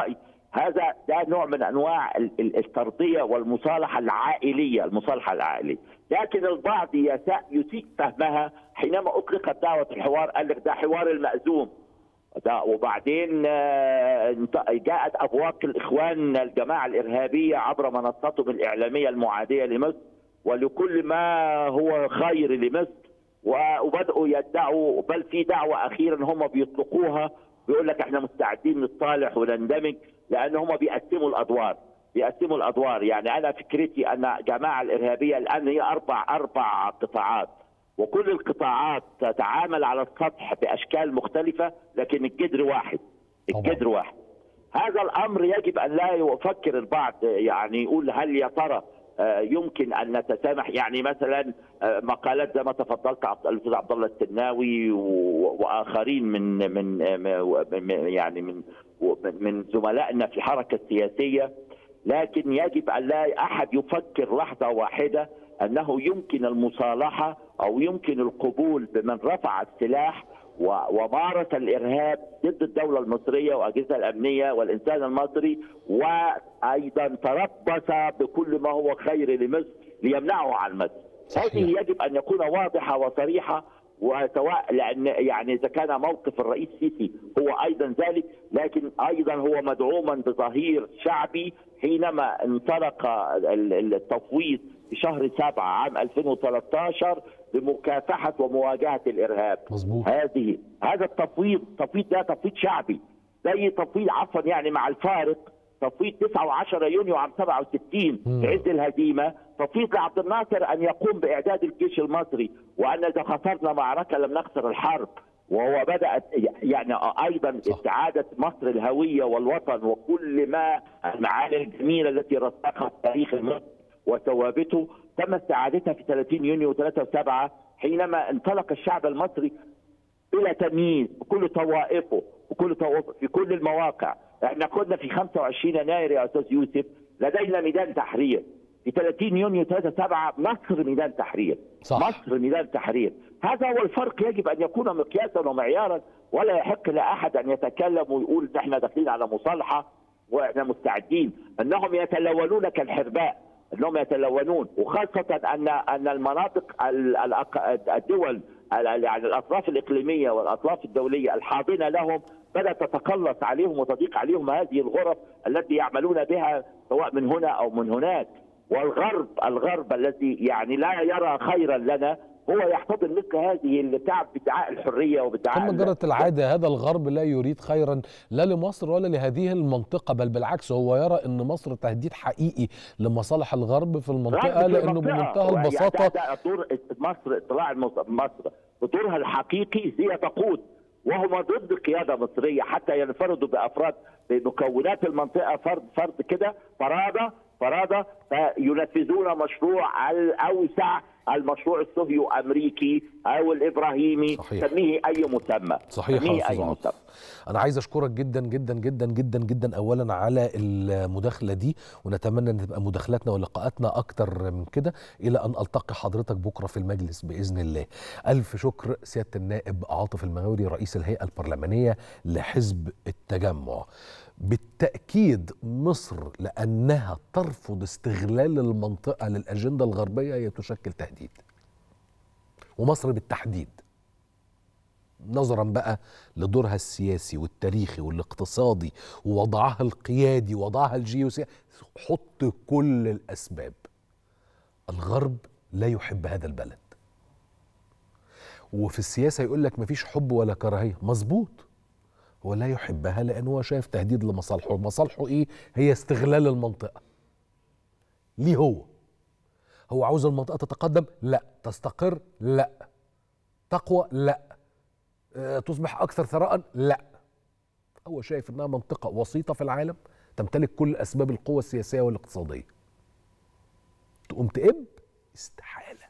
هذا ده نوع من انواع ال- ال- الترضيه والمصالحه العائليه المصالحه العائليه لكن البعض يساء يسيء فهمها حينما اطلقت دعوه الحوار قال لك ده حوار المأزوم ده وبعدين آه، انت- جاءت ابواق الاخوان الجماعه الارهابيه عبر منصاتهم الاعلاميه المعاديه لمصر ولكل ما هو خير لمصر و- وبداوا يدعوا بل في دعوه اخيرا هم بيطلقوها بيقول لك احنا مستعدين نتصالح ونندمج لان هم بيقسموا الادوار بيقسموا الادوار يعني انا فكرتي ان الجماعه الارهابيه الان هي اربع اربع قطاعات وكل القطاعات تتعامل على السطح باشكال مختلفه لكن الجذر واحد الجذر واحد هذا الامر يجب ان لا يفكر البعض يعني يقول هل يا ترى آه، يمكن ان نتسامح يعني مثلا آه، مقالات زي ما تفضلت عبد الاستاذ عبد الله السناوي و- واخرين من من آه، من- يعني من من- من زملائنا في الحركه السياسيه لكن يجب ان لا احد يفكر لحظه واحده انه يمكن المصالحه او يمكن القبول بمن رفع السلاح و- ومارس الارهاب ضد الدوله المصريه واجهزه الامنيه والانسان المصري وايضا تربص بكل ما هو خير لمصر ليمنعه عن مصر. هذه يجب ان يكون واضحه وصريحه وسواء لان يعني اذا كان موقف الرئيس السيسي هو ايضا ذلك لكن ايضا هو مدعوما بظهير شعبي حينما انطلق ال- ال- التفويض في شهر سبعة عام 2013 لمكافحة ومواجهة الإرهاب مظبوط هذه هذا التفويض التفويض ده تفويض شعبي زي تفويض عفوا يعني مع الفارق تفويض 9 و10 يونيو عام 67 مم. في عز الهزيمه تفويض لعبد الناصر ان يقوم باعداد الجيش المصري وان اذا خسرنا معركه لم نخسر الحرب وهو بدات يعني ايضا صح. استعاده مصر الهويه والوطن وكل ما المعاني الجميله التي رسخها تاريخ مصر وثوابته تم استعادتها في 30 يونيو 3 و7 حينما انطلق الشعب المصري بلا تمييز بكل طوائفه بكل طوائفه في كل المواقع احنا كنا في 25 يناير يا استاذ يوسف لدينا ميدان تحرير في 30 يونيو 3 7 مصر ميدان تحرير صح. مصر ميدان تحرير هذا هو الفرق يجب ان يكون مقياسا ومعيارا ولا يحق لاحد ان يتكلم ويقول ان احنا داخلين على مصالحه واحنا مستعدين انهم يتلونون كالحرباء انهم يتلونون وخاصه ان ان المناطق ال- الأق- الدول ال- يعني الاطراف الاقليميه والاطراف الدوليه الحاضنه لهم بدات تتقلص عليهم وتضيق عليهم هذه الغرف التي يعملون بها سواء من هنا او من هناك والغرب الغرب الذي يعني لا يرى خيرا لنا هو يحتضن مثل هذه اللي بتاع بادعاء الحريه وبادعاء كما جرت العادة هذا الغرب لا يريد خيرا لا لمصر ولا لهذه المنطقة بل بالعكس هو يرى أن مصر تهديد حقيقي لمصالح الغرب في المنطقة غرب في لأنه المنطقة. بمنتهى يعني البساطة ده- ده دور مصر اطلاع المص- مصر بدورها الحقيقي هي تقود وهم ضد قياده مصريه حتى ينفردوا بافراد بمكونات المنطقه فرد فرد كده فرادى فرادى فينفذون مشروع الاوسع المشروع الصهيو امريكي او الابراهيمي صحيح. سميه اي مسمى صحيح يا سميه أستاذ اي عاطف. مسمى أنا عايز أشكرك جدا جدا جدا جدا جدا أولا على المداخلة دي ونتمنى أن تبقى مداخلاتنا ولقاءاتنا أكتر من كده إلى أن ألتقي حضرتك بكرة في المجلس بإذن الله ألف شكر سيادة النائب عاطف المغاوري رئيس الهيئة البرلمانية لحزب التجمع بالتأكيد مصر لأنها ترفض استغلال المنطقة للأجندة الغربية هي تشكل تهديد ومصر بالتحديد نظرا بقى لدورها السياسي والتاريخي والاقتصادي ووضعها القيادي ووضعها الجيوسياسي حط كل الأسباب الغرب لا يحب هذا البلد وفي السياسة يقول لك مفيش حب ولا كراهية مظبوط هو لا يحبها لأنه هو شايف تهديد لمصالحه مصالحه إيه هي استغلال المنطقة ليه هو هو عاوز المنطقة تتقدم لا تستقر لا تقوى لا آه، تصبح أكثر ثراء لا هو شايف إنها منطقة وسيطة في العالم تمتلك كل أسباب القوة السياسية والاقتصادية تقوم تقب استحالة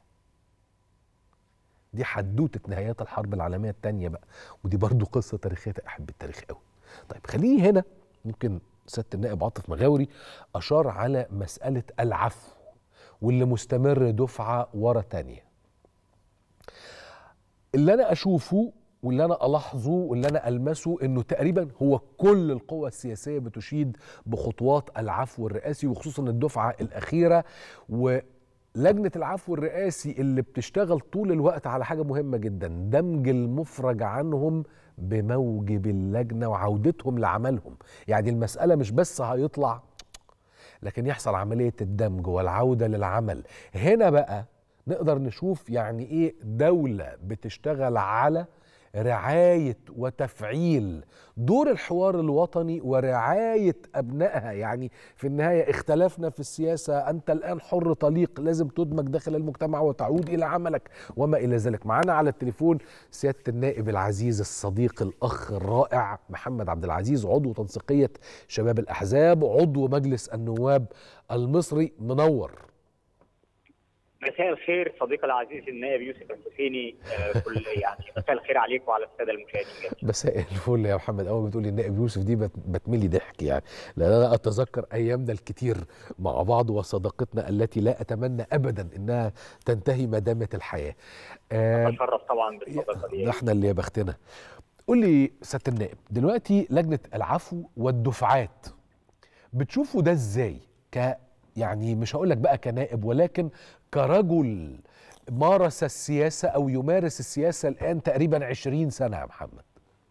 دي حدوتة نهايات الحرب العالمية الثانية بقى ودي برضو قصة تاريخية أحب التاريخ قوي طيب خليني هنا ممكن سيادة النائب عاطف مغاوري أشار على مسألة العفو واللي مستمر دفعة ورا تانية اللي أنا أشوفه واللي انا الاحظه واللي انا المسه انه تقريبا هو كل القوى السياسيه بتشيد بخطوات العفو الرئاسي وخصوصا الدفعه الاخيره ولجنه العفو الرئاسي اللي بتشتغل طول الوقت على حاجه مهمه جدا دمج المفرج عنهم بموجب اللجنه وعودتهم لعملهم يعني المساله مش بس هيطلع لكن يحصل عمليه الدمج والعوده للعمل هنا بقى نقدر نشوف يعني ايه دوله بتشتغل على رعايه وتفعيل دور الحوار الوطني ورعايه ابنائها يعني في النهايه اختلفنا في السياسه انت الان حر طليق لازم تدمج داخل المجتمع وتعود الى عملك وما الى ذلك معانا على التليفون سياده النائب العزيز الصديق الاخ الرائع محمد عبد العزيز عضو تنسيقيه شباب الاحزاب عضو مجلس النواب المصري منور مساء الخير صديقي العزيز النائب يوسف الحسيني آه، كل يعني مساء الخير عليك وعلى الساده المشاهدين جميعا. مساء الفل يا محمد اول ما تقولي النائب يوسف دي بت- بتملي ضحك يعني لان انا اتذكر ايامنا الكتير مع بعض وصداقتنا التي لا اتمنى ابدا انها تنتهي ما دامت الحياه آه، اتشرف طبعا بالصداقه دي ده احنا اللي يا بختنا قول لي سياده النائب دلوقتي لجنه العفو والدفعات بتشوفوا ده ازاي ك يعني مش هقول لك بقى كنائب ولكن كرجل مارس السياسه او يمارس السياسه الان تقريبا 20 سنه يا محمد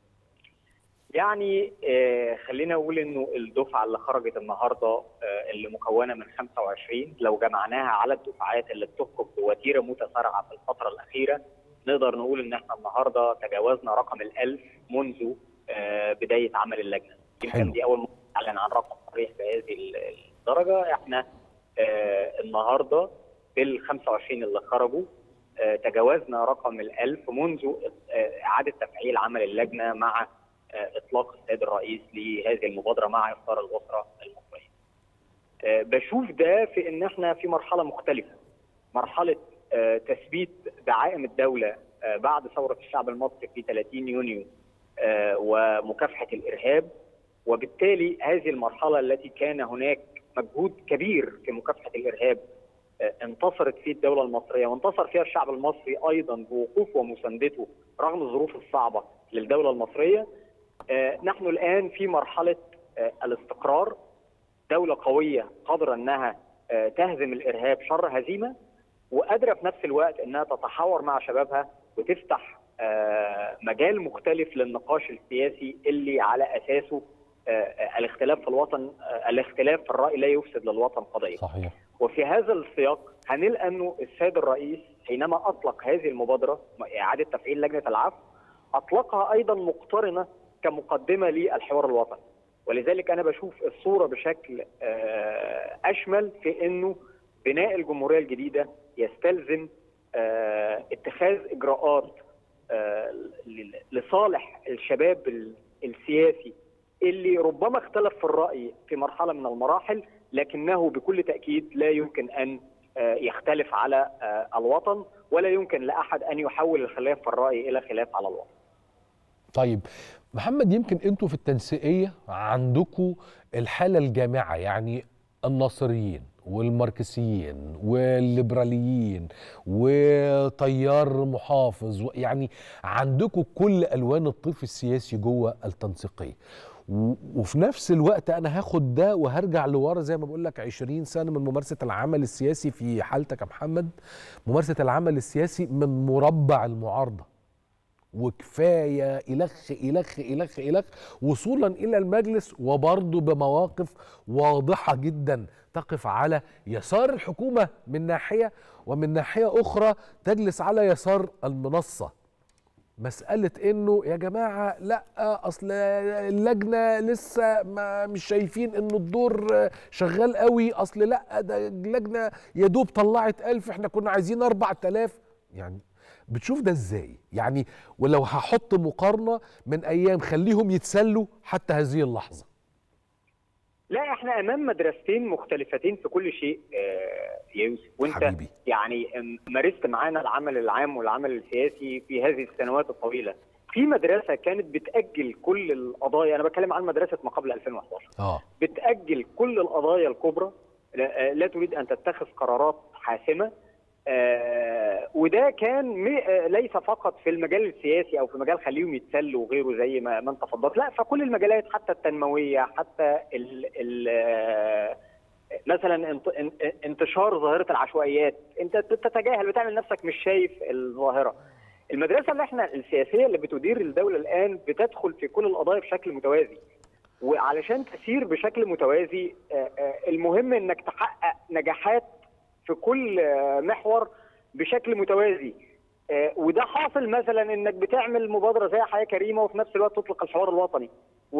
يعني آه، خلينا اقول انه الدفعه اللي خرجت النهارده آه، اللي مكونه من 25 لو جمعناها على الدفعات اللي بتخرج بوتيره متسارعه في الفتره الاخيره نقدر نقول ان احنا النهارده تجاوزنا رقم الألف منذ آه، بدايه عمل اللجنه حلو. يمكن دي اول مره نعلن عن رقم صريح بهذه ال- الدرجه احنا آه، النهارده بال 25 اللي خرجوا آه، تجاوزنا رقم الألف منذ آه، إعادة تفعيل عمل اللجنة مع آه، إطلاق السيد الرئيس لهذه المبادرة مع إفطار الأسرة المصرية. آه، بشوف ده في إن إحنا في مرحلة مختلفة. مرحلة آه، تثبيت دعائم الدولة آه، بعد ثورة الشعب المصري في 30 يونيو آه، ومكافحة الإرهاب وبالتالي هذه المرحلة التي كان هناك مجهود كبير في مكافحة الإرهاب آه، انتصرت فيه الدولة المصرية وانتصر فيها الشعب المصري أيضا بوقوفه ومساندته رغم الظروف الصعبة للدولة المصرية آه، نحن الآن في مرحلة آه، الاستقرار دولة قوية قادرة أنها آه، تهزم الإرهاب شر هزيمة وقادرة في نفس الوقت أنها تتحاور مع شبابها وتفتح آه، مجال مختلف للنقاش السياسي اللي على أساسه آه، آه، الاختلاف في الوطن آه، الاختلاف في الرأي لا يفسد للوطن قضية صحيح وفي هذا السياق هنلقى انه السيد الرئيس حينما اطلق هذه المبادره اعاده تفعيل لجنه العفو اطلقها ايضا مقترنه كمقدمه للحوار الوطني ولذلك انا بشوف الصوره بشكل آه، اشمل في انه بناء الجمهوريه الجديده يستلزم آه، اتخاذ اجراءات آه، ل- لصالح الشباب ال- السياسي اللي ربما اختلف في الراي في مرحله من المراحل لكنه بكل تاكيد لا يمكن ان آه، يختلف على آه، الوطن ولا يمكن لاحد ان يحول الخلاف في الراي الى خلاف على الوطن. طيب محمد يمكن انتوا في التنسيقيه عندكم الحاله الجامعه يعني الناصريين والماركسيين والليبراليين وتيار محافظ و- يعني عندكم كل الوان الطيف السياسي جوه التنسيقيه و- وفي نفس الوقت انا هاخد ده وهرجع لورا زي ما بقول لك 20 سنه من ممارسه العمل السياسي في حالتك يا محمد ممارسه العمل السياسي من مربع المعارضه وكفايه الخ الخ الخ الخ وصولا الى المجلس وبرضه بمواقف واضحه جدا تقف على يسار الحكومه من ناحيه ومن ناحيه اخرى تجلس على يسار المنصه مسألة إنه يا جماعة لأ أصل اللجنة لسه ما مش شايفين إنه الدور شغال قوي أصل لأ ده اللجنة يا دوب طلعت ألف إحنا كنا عايزين أربع تلاف يعني بتشوف ده إزاي؟ يعني ولو هحط مقارنة من أيام خليهم يتسلوا حتى هذه اللحظة لا احنا امام مدرستين مختلفتين في كل شيء آه، يا يوسف وانت حبيبي. يعني ام- مارست معانا العمل العام والعمل السياسي في هذه السنوات الطويله في مدرسه كانت بتاجل كل القضايا انا بتكلم عن مدرسه ما قبل 2011 آه بتأجل كل القضايا الكبرى لا, لا تريد أن تتخذ قرارات حاسمة آه، وده كان م- آه، ليس فقط في المجال السياسي او في مجال خليهم يتسلوا وغيره زي ما ما انت فضلت لا فكل المجالات حتى التنمويه حتى ال ال آه، مثلا انت- ان- انتشار ظاهره العشوائيات انت تتجاهل بتعمل نفسك مش شايف الظاهره المدرسه اللي احنا السياسيه اللي بتدير الدوله الان بتدخل في كل القضايا بشكل متوازي وعلشان تسير بشكل متوازي آه، آه، المهم انك تحقق نجاحات في كل آه، محور بشكل متوازي آه، وده حاصل مثلا انك بتعمل مبادره زي حياه كريمه وفي نفس الوقت تطلق الحوار الوطني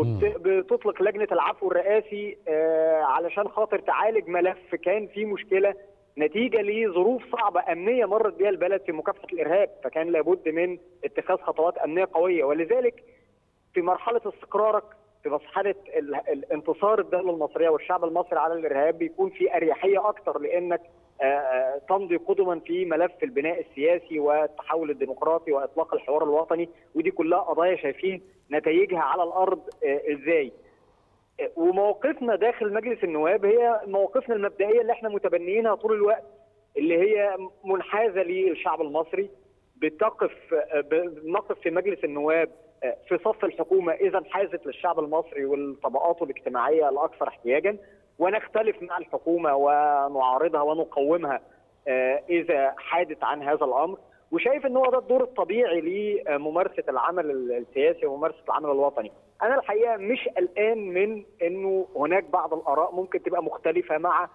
وبتطلق لجنه العفو الرئاسي آه، علشان خاطر تعالج ملف كان فيه مشكله نتيجه لظروف صعبه امنيه مرت بها البلد في مكافحه الارهاب فكان لابد من اتخاذ خطوات امنيه قويه ولذلك في مرحله استقرارك في مرحله ال- الانتصار الدوله المصريه والشعب المصري على الارهاب بيكون في اريحيه اكتر لانك آه، آه، تمضي قدما في ملف البناء السياسي والتحول الديمقراطي واطلاق الحوار الوطني ودي كلها قضايا شايفين نتائجها على الارض آه، ازاي آه، ومواقفنا داخل مجلس النواب هي مواقفنا المبدئيه اللي احنا متبنيينها طول الوقت اللي هي منحازه للشعب المصري بتقف بنقف في مجلس النواب في صف الحكومه اذا انحازت للشعب المصري والطبقات الاجتماعيه الاكثر احتياجا ونختلف مع الحكومه ونعارضها ونقومها آه، اذا حادت عن هذا الامر وشايف ان هو ده الدور الطبيعي لممارسه العمل السياسي وممارسه العمل الوطني. انا الحقيقه مش قلقان من انه هناك بعض الاراء ممكن تبقى مختلفه مع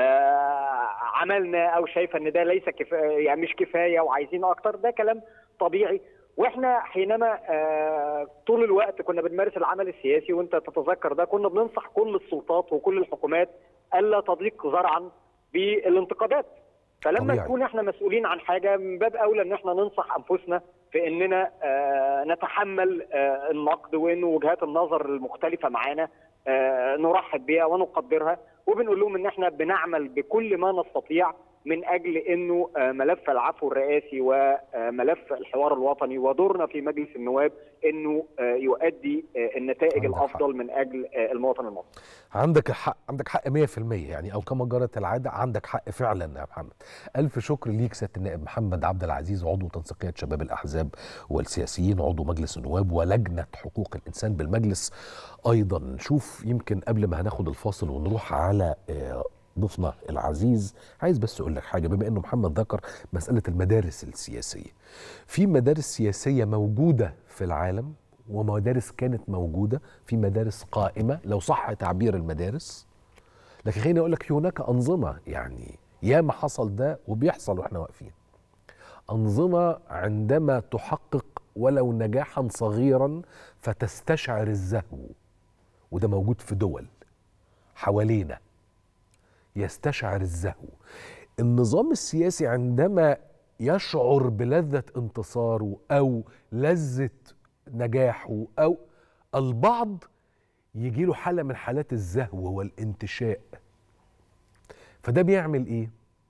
آه، عملنا او شايفه ان ده ليس كفايه يعني مش كفايه وعايزين اكتر ده كلام طبيعي واحنا حينما آه، طول الوقت كنا بنمارس العمل السياسي وانت تتذكر ده كنا بننصح كل السلطات وكل الحكومات الا تضيق زرعا بالانتقادات فلما طبيعي. نكون احنا مسؤولين عن حاجه من باب اولى ان احنا ننصح انفسنا في اننا آه، نتحمل آه، النقد وان وجهات النظر المختلفه معانا آه، نرحب بها ونقدرها وبنقول لهم ان احنا بنعمل بكل ما نستطيع من اجل انه آه، ملف العفو الرئاسي وملف الحوار الوطني ودورنا في مجلس النواب انه آه، يؤدي آه، النتائج عندك حق. الافضل من اجل آه، المواطن المصري. عندك حق عندك حق 100% يعني او كما جرت العاده عندك حق فعلا يا محمد الف شكر ليك سياده النائب محمد عبد العزيز عضو تنسيقيه شباب الاحزاب والسياسيين عضو مجلس النواب ولجنه حقوق الانسان بالمجلس ايضا نشوف يمكن قبل ما هناخد الفاصل ونروح على آه، ضيفنا العزيز عايز بس اقول لك حاجه بما انه محمد ذكر مساله المدارس السياسيه في مدارس سياسيه موجوده في العالم ومدارس كانت موجوده في مدارس قائمه لو صح تعبير المدارس لكن خليني اقول لك في هناك انظمه يعني ياما حصل ده وبيحصل واحنا واقفين انظمه عندما تحقق ولو نجاحا صغيرا فتستشعر الزهو وده موجود في دول حوالينا يستشعر الزهو النظام السياسي عندما يشعر بلذة انتصاره أو لذة نجاحه أو البعض يجي له حالة من حالات الزهو والانتشاء فده بيعمل إيه؟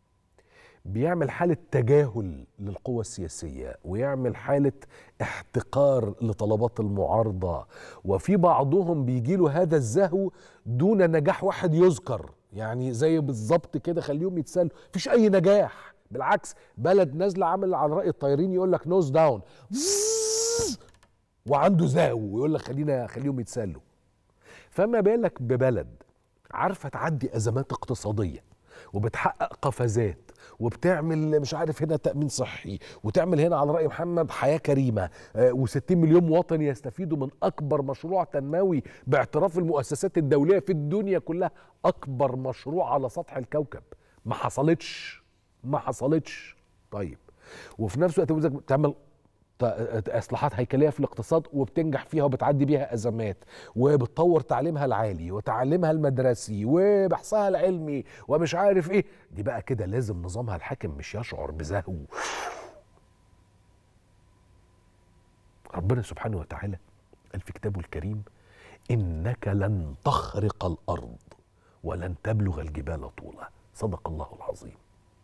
بيعمل حالة تجاهل للقوى السياسية ويعمل حالة احتقار لطلبات المعارضة وفي بعضهم بيجيله هذا الزهو دون نجاح واحد يذكر يعني زي بالظبط كده خليهم يتسلوا مفيش أي نجاح بالعكس بلد نازلة عامل على رأي الطيارين يقول لك نوز داون وعنده زهو ويقول لك خلينا خليهم يتسلوا فما بالك ببلد عارفة تعدي أزمات اقتصادية وبتحقق قفزات وبتعمل مش عارف هنا تأمين صحي وتعمل هنا على رأي محمد حياة كريمة و60 مليون مواطن يستفيدوا من أكبر مشروع تنموي باعتراف المؤسسات الدولية في الدنيا كلها أكبر مشروع على سطح الكوكب ما حصلتش ما حصلتش طيب وفي نفس الوقت عاوزك تعمل ت- اصلاحات هيكليه في الاقتصاد وبتنجح فيها وبتعدي بيها ازمات وبتطور تعليمها العالي وتعليمها المدرسي وبحثها العلمي ومش عارف ايه دي بقى كده لازم نظامها الحاكم مش يشعر بزهو ربنا سبحانه وتعالى قال في كتابه الكريم انك لن تخرق الارض ولن تبلغ الجبال طولا صدق الله العظيم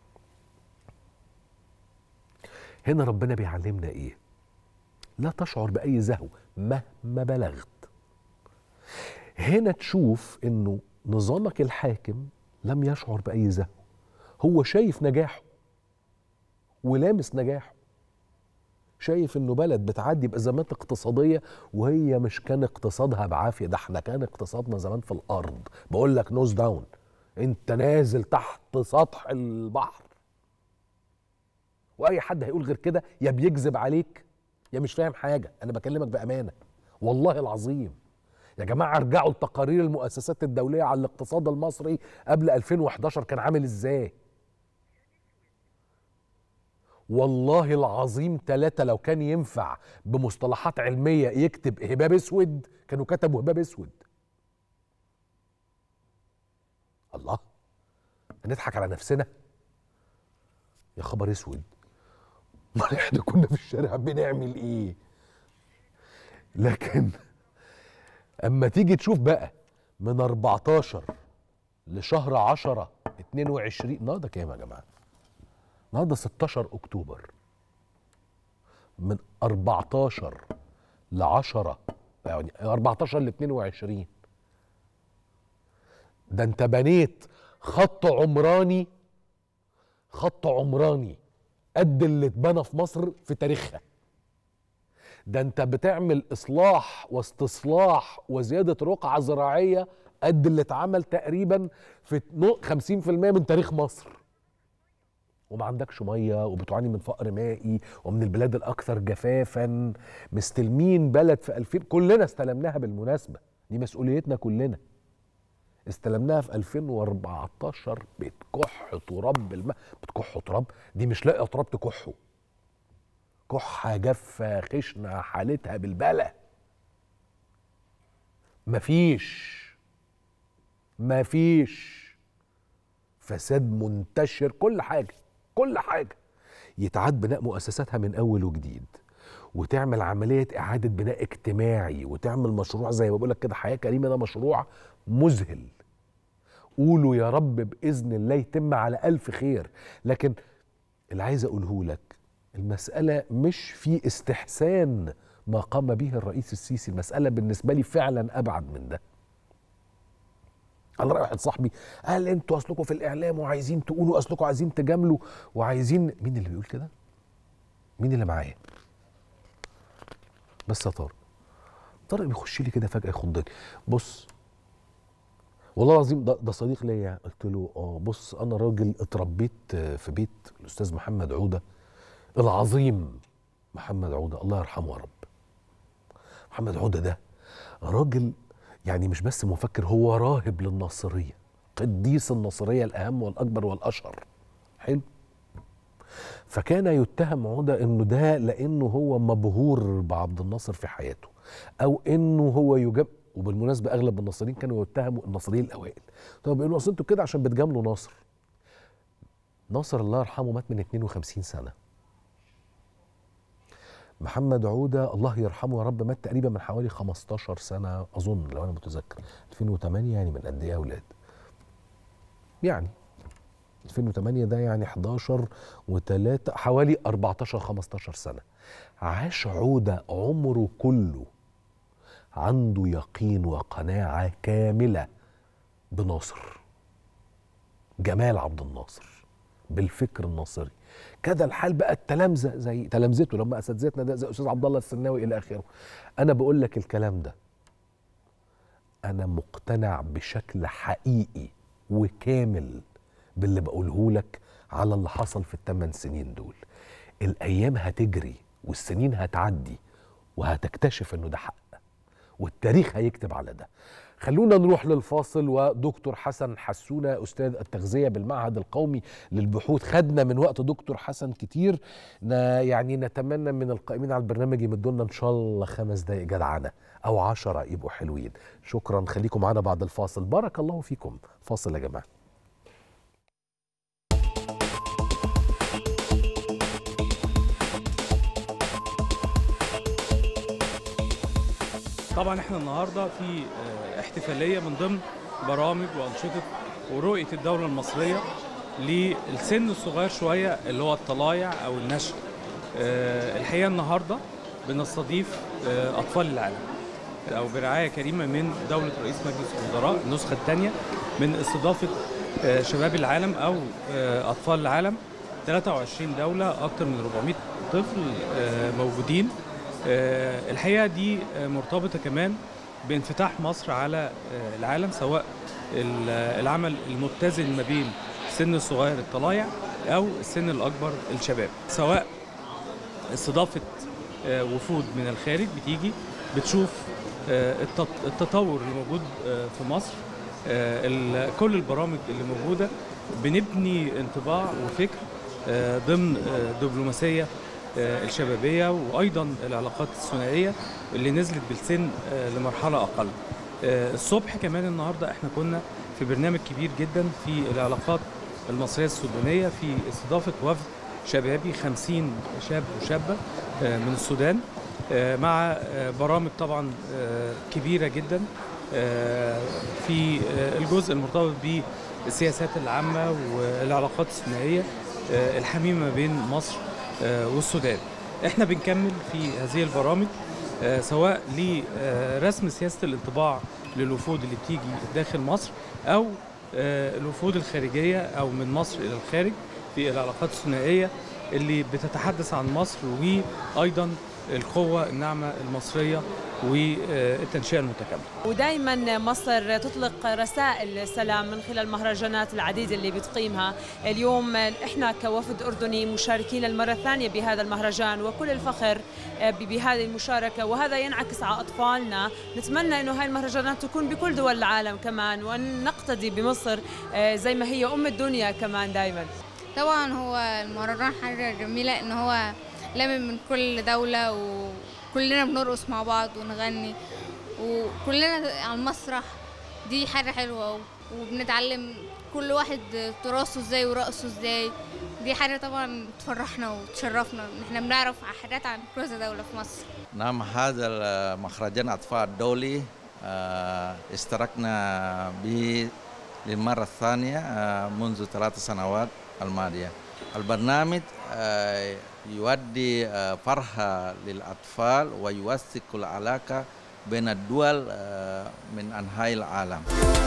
هنا ربنا بيعلمنا ايه لا تشعر باي زهو مهما بلغت هنا تشوف انه نظامك الحاكم لم يشعر باي زهو هو شايف نجاحه ولامس نجاحه شايف انه بلد بتعدي بازمات اقتصاديه وهي مش كان اقتصادها بعافيه ده احنا كان اقتصادنا زمان في الارض بقول لك نوز داون انت نازل تحت سطح البحر واي حد هيقول غير كده يا بيكذب عليك يا مش فاهم حاجه انا بكلمك بامانه والله العظيم يا جماعه ارجعوا لتقارير المؤسسات الدوليه على الاقتصاد المصري قبل 2011 كان عامل ازاي والله العظيم ثلاثة لو كان ينفع بمصطلحات علمية يكتب هباب اسود كانوا كتبوا هباب اسود الله نضحك على نفسنا يا خبر اسود امال احنا كنا في الشارع بنعمل ايه لكن اما تيجي تشوف بقى من 14 لشهر 10 22 النهارده كام يا جماعه النهارده 16 اكتوبر من 14 ل 10 يعني 14 ل 22 ده انت بنيت خط عمراني خط عمراني قد اللي اتبنى في مصر في تاريخها ده انت بتعمل اصلاح واستصلاح وزياده رقعه زراعيه قد اللي اتعمل تقريبا في 50% من تاريخ مصر وما عندكش ميه وبتعاني من فقر مائي ومن البلاد الاكثر جفافا مستلمين بلد في 2000 كلنا استلمناها بالمناسبه دي مسؤوليتنا كلنا استلمناها في 2014 بتكح تراب بالماء بتكح تراب دي مش لاقيه تراب تكحه كحه جافه خشنه حالتها بالبلا مفيش مفيش فساد منتشر كل حاجه كل حاجه يتعاد بناء مؤسساتها من اول وجديد وتعمل عمليه اعاده بناء اجتماعي وتعمل مشروع زي ما بقول لك كده حياه كريمه ده مشروع مذهل قولوا يا رب باذن الله يتم على الف خير لكن اللي عايز اقوله لك المساله مش في استحسان ما قام به الرئيس السيسي المساله بالنسبه لي فعلا ابعد من ده على رأي واحد صاحبي قال انتوا اصلكم في الاعلام وعايزين تقولوا اصلكم عايزين تجاملوا وعايزين مين اللي بيقول كده؟ مين اللي معايا؟ بس يا طارق طارق بيخش لي كده فجأة يخضني بص والله العظيم ده, ده صديق ليا قلت له اه بص انا راجل اتربيت في بيت الاستاذ محمد عوده العظيم محمد عوده الله يرحمه يا رب محمد عوده ده راجل يعني مش بس مفكر هو راهب للناصريه قديس الناصريه الاهم والاكبر والاشهر حلو فكان يتهم عوده انه ده لانه هو مبهور بعبد الناصر في حياته او انه هو يجاب وبالمناسبه اغلب الناصريين كانوا يتهموا الناصريين الاوائل طب بيقولوا اصل انتوا كده عشان بتجاملوا ناصر ناصر الله يرحمه مات من 52 سنه محمد عودة الله يرحمه يا رب مات تقريبا من حوالي 15 سنة أظن لو أنا متذكر 2008 يعني من قد إيه يا أولاد؟ يعني 2008 ده يعني 11 و3 حوالي 14 15 سنة عاش عودة عمره كله عنده يقين وقناعة كاملة بناصر جمال عبد الناصر بالفكر الناصري كذا الحال بقى التلامذه زي تلامذته لما اساتذتنا ده زي استاذ عبد الله السناوي الى اخره انا بقول لك الكلام ده انا مقتنع بشكل حقيقي وكامل باللي بقوله لك على اللي حصل في الثمان سنين دول الايام هتجري والسنين هتعدي وهتكتشف انه ده حق والتاريخ هيكتب على ده خلونا نروح للفاصل ودكتور حسن حسونة أستاذ التغذية بالمعهد القومي للبحوث خدنا من وقت دكتور حسن كتير يعني نتمنى من القائمين على البرنامج يمدوا لنا إن شاء الله خمس دقايق جدعانة أو عشرة يبقوا حلوين شكرا خليكم معنا بعد الفاصل بارك الله فيكم فاصل يا جماعة طبعا احنا النهارده في احتفاليه من ضمن برامج وانشطه ورؤيه الدوله المصريه للسن الصغير شويه اللي هو الطلايع او النشء الحقيقه النهارده بنستضيف اطفال العالم او برعايه كريمه من دوله رئيس مجلس الوزراء النسخه الثانيه من استضافه شباب العالم او اطفال العالم 23 دولة أكثر من 400 طفل آه، موجودين آه، الحقيقة دي آه، مرتبطة كمان بانفتاح مصر على آه، العالم سواء ال- العمل المتزن ما بين السن الصغير الطلايع أو السن الأكبر الشباب سواء استضافة آه، وفود من الخارج بتيجي بتشوف آه، التط- التطور اللي موجود آه، في مصر آه، ال- كل البرامج اللي موجودة بنبني انطباع وفكر آه، ضمن آه، دبلوماسية آه، الشبابية وأيضا العلاقات الثنائية اللي نزلت بالسن آه، لمرحلة أقل آه، الصبح كمان النهاردة احنا كنا في برنامج كبير جدا في العلاقات المصرية السودانية في استضافة وفد شبابي 50 شاب وشابة آه، من السودان آه، مع آه، برامج طبعا آه، كبيرة جدا آه، في آه، الجزء المرتبط بالسياسات العامة والعلاقات الثنائية آه، الحميمة ما بين مصر آه، والسودان احنا بنكمل في هذه البرامج آه، سواء لرسم سياسة الانطباع للوفود اللي بتيجي داخل مصر أو آه، الوفود الخارجية أو من مصر إلى الخارج في العلاقات الثنائية اللي بتتحدث عن مصر وأيضا القوة الناعمة المصرية والتنشئة المتكاملة ودائما مصر تطلق رسائل سلام من خلال المهرجانات العديدة اللي بتقيمها اليوم احنا كوفد أردني مشاركين المرة الثانية بهذا المهرجان وكل الفخر بهذه المشاركة وهذا ينعكس على أطفالنا نتمنى أنه هاي المهرجانات تكون بكل دول العالم كمان وأن نقتدي بمصر زي ما هي أم الدنيا كمان دائما طبعا هو المهرجان حاجة جميلة ان هو لامم من كل دولة وكلنا بنرقص مع بعض ونغني وكلنا على المسرح دي حاجة حلوة وبنتعلم كل واحد تراثه ازاي ورقصه ازاي دي حاجة طبعا تفرحنا وتشرفنا ان احنا بنعرف حاجات عن كذا دولة في مصر نعم هذا المهرجان أطفال الدولي آه، اشتركنا به للمرة الثانية آه، منذ ثلاث سنوات الماضية البرنامج آه، يؤدي آه، فرحة للأطفال ويوثق العلاقة بين الدول آه، من أنحاء العالم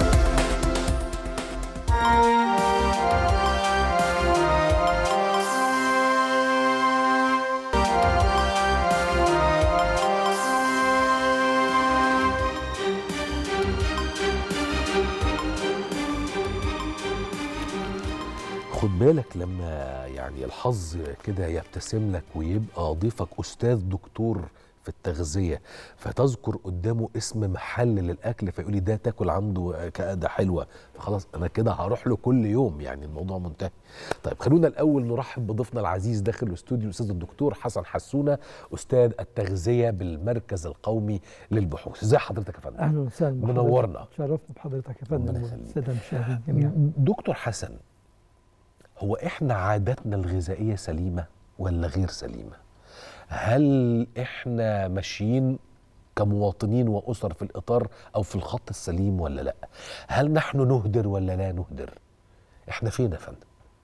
خد بالك لما يعني الحظ كده يبتسم لك ويبقى ضيفك استاذ دكتور في التغذيه فتذكر قدامه اسم محل للاكل فيقول لي ده تاكل عنده كده حلوه فخلاص انا كده هروح له كل يوم يعني الموضوع منتهي. طيب خلونا الاول نرحب بضيفنا العزيز داخل الاستوديو الاستاذ الدكتور حسن حسونه استاذ التغذيه بالمركز القومي للبحوث. ازي حضرتك يا فندم؟ اهلا وسهلا بحضرتك. منورنا شرفنا بحضرتك يا فندم ربنا يخليك. والساده المشاهدين جميعا دكتور حسن هو احنا عاداتنا الغذائيه سليمه ولا غير سليمه؟ هل احنا ماشيين كمواطنين واسر في الاطار او في الخط السليم ولا لا؟ هل نحن نهدر ولا لا نهدر؟ احنا فين يا فندم؟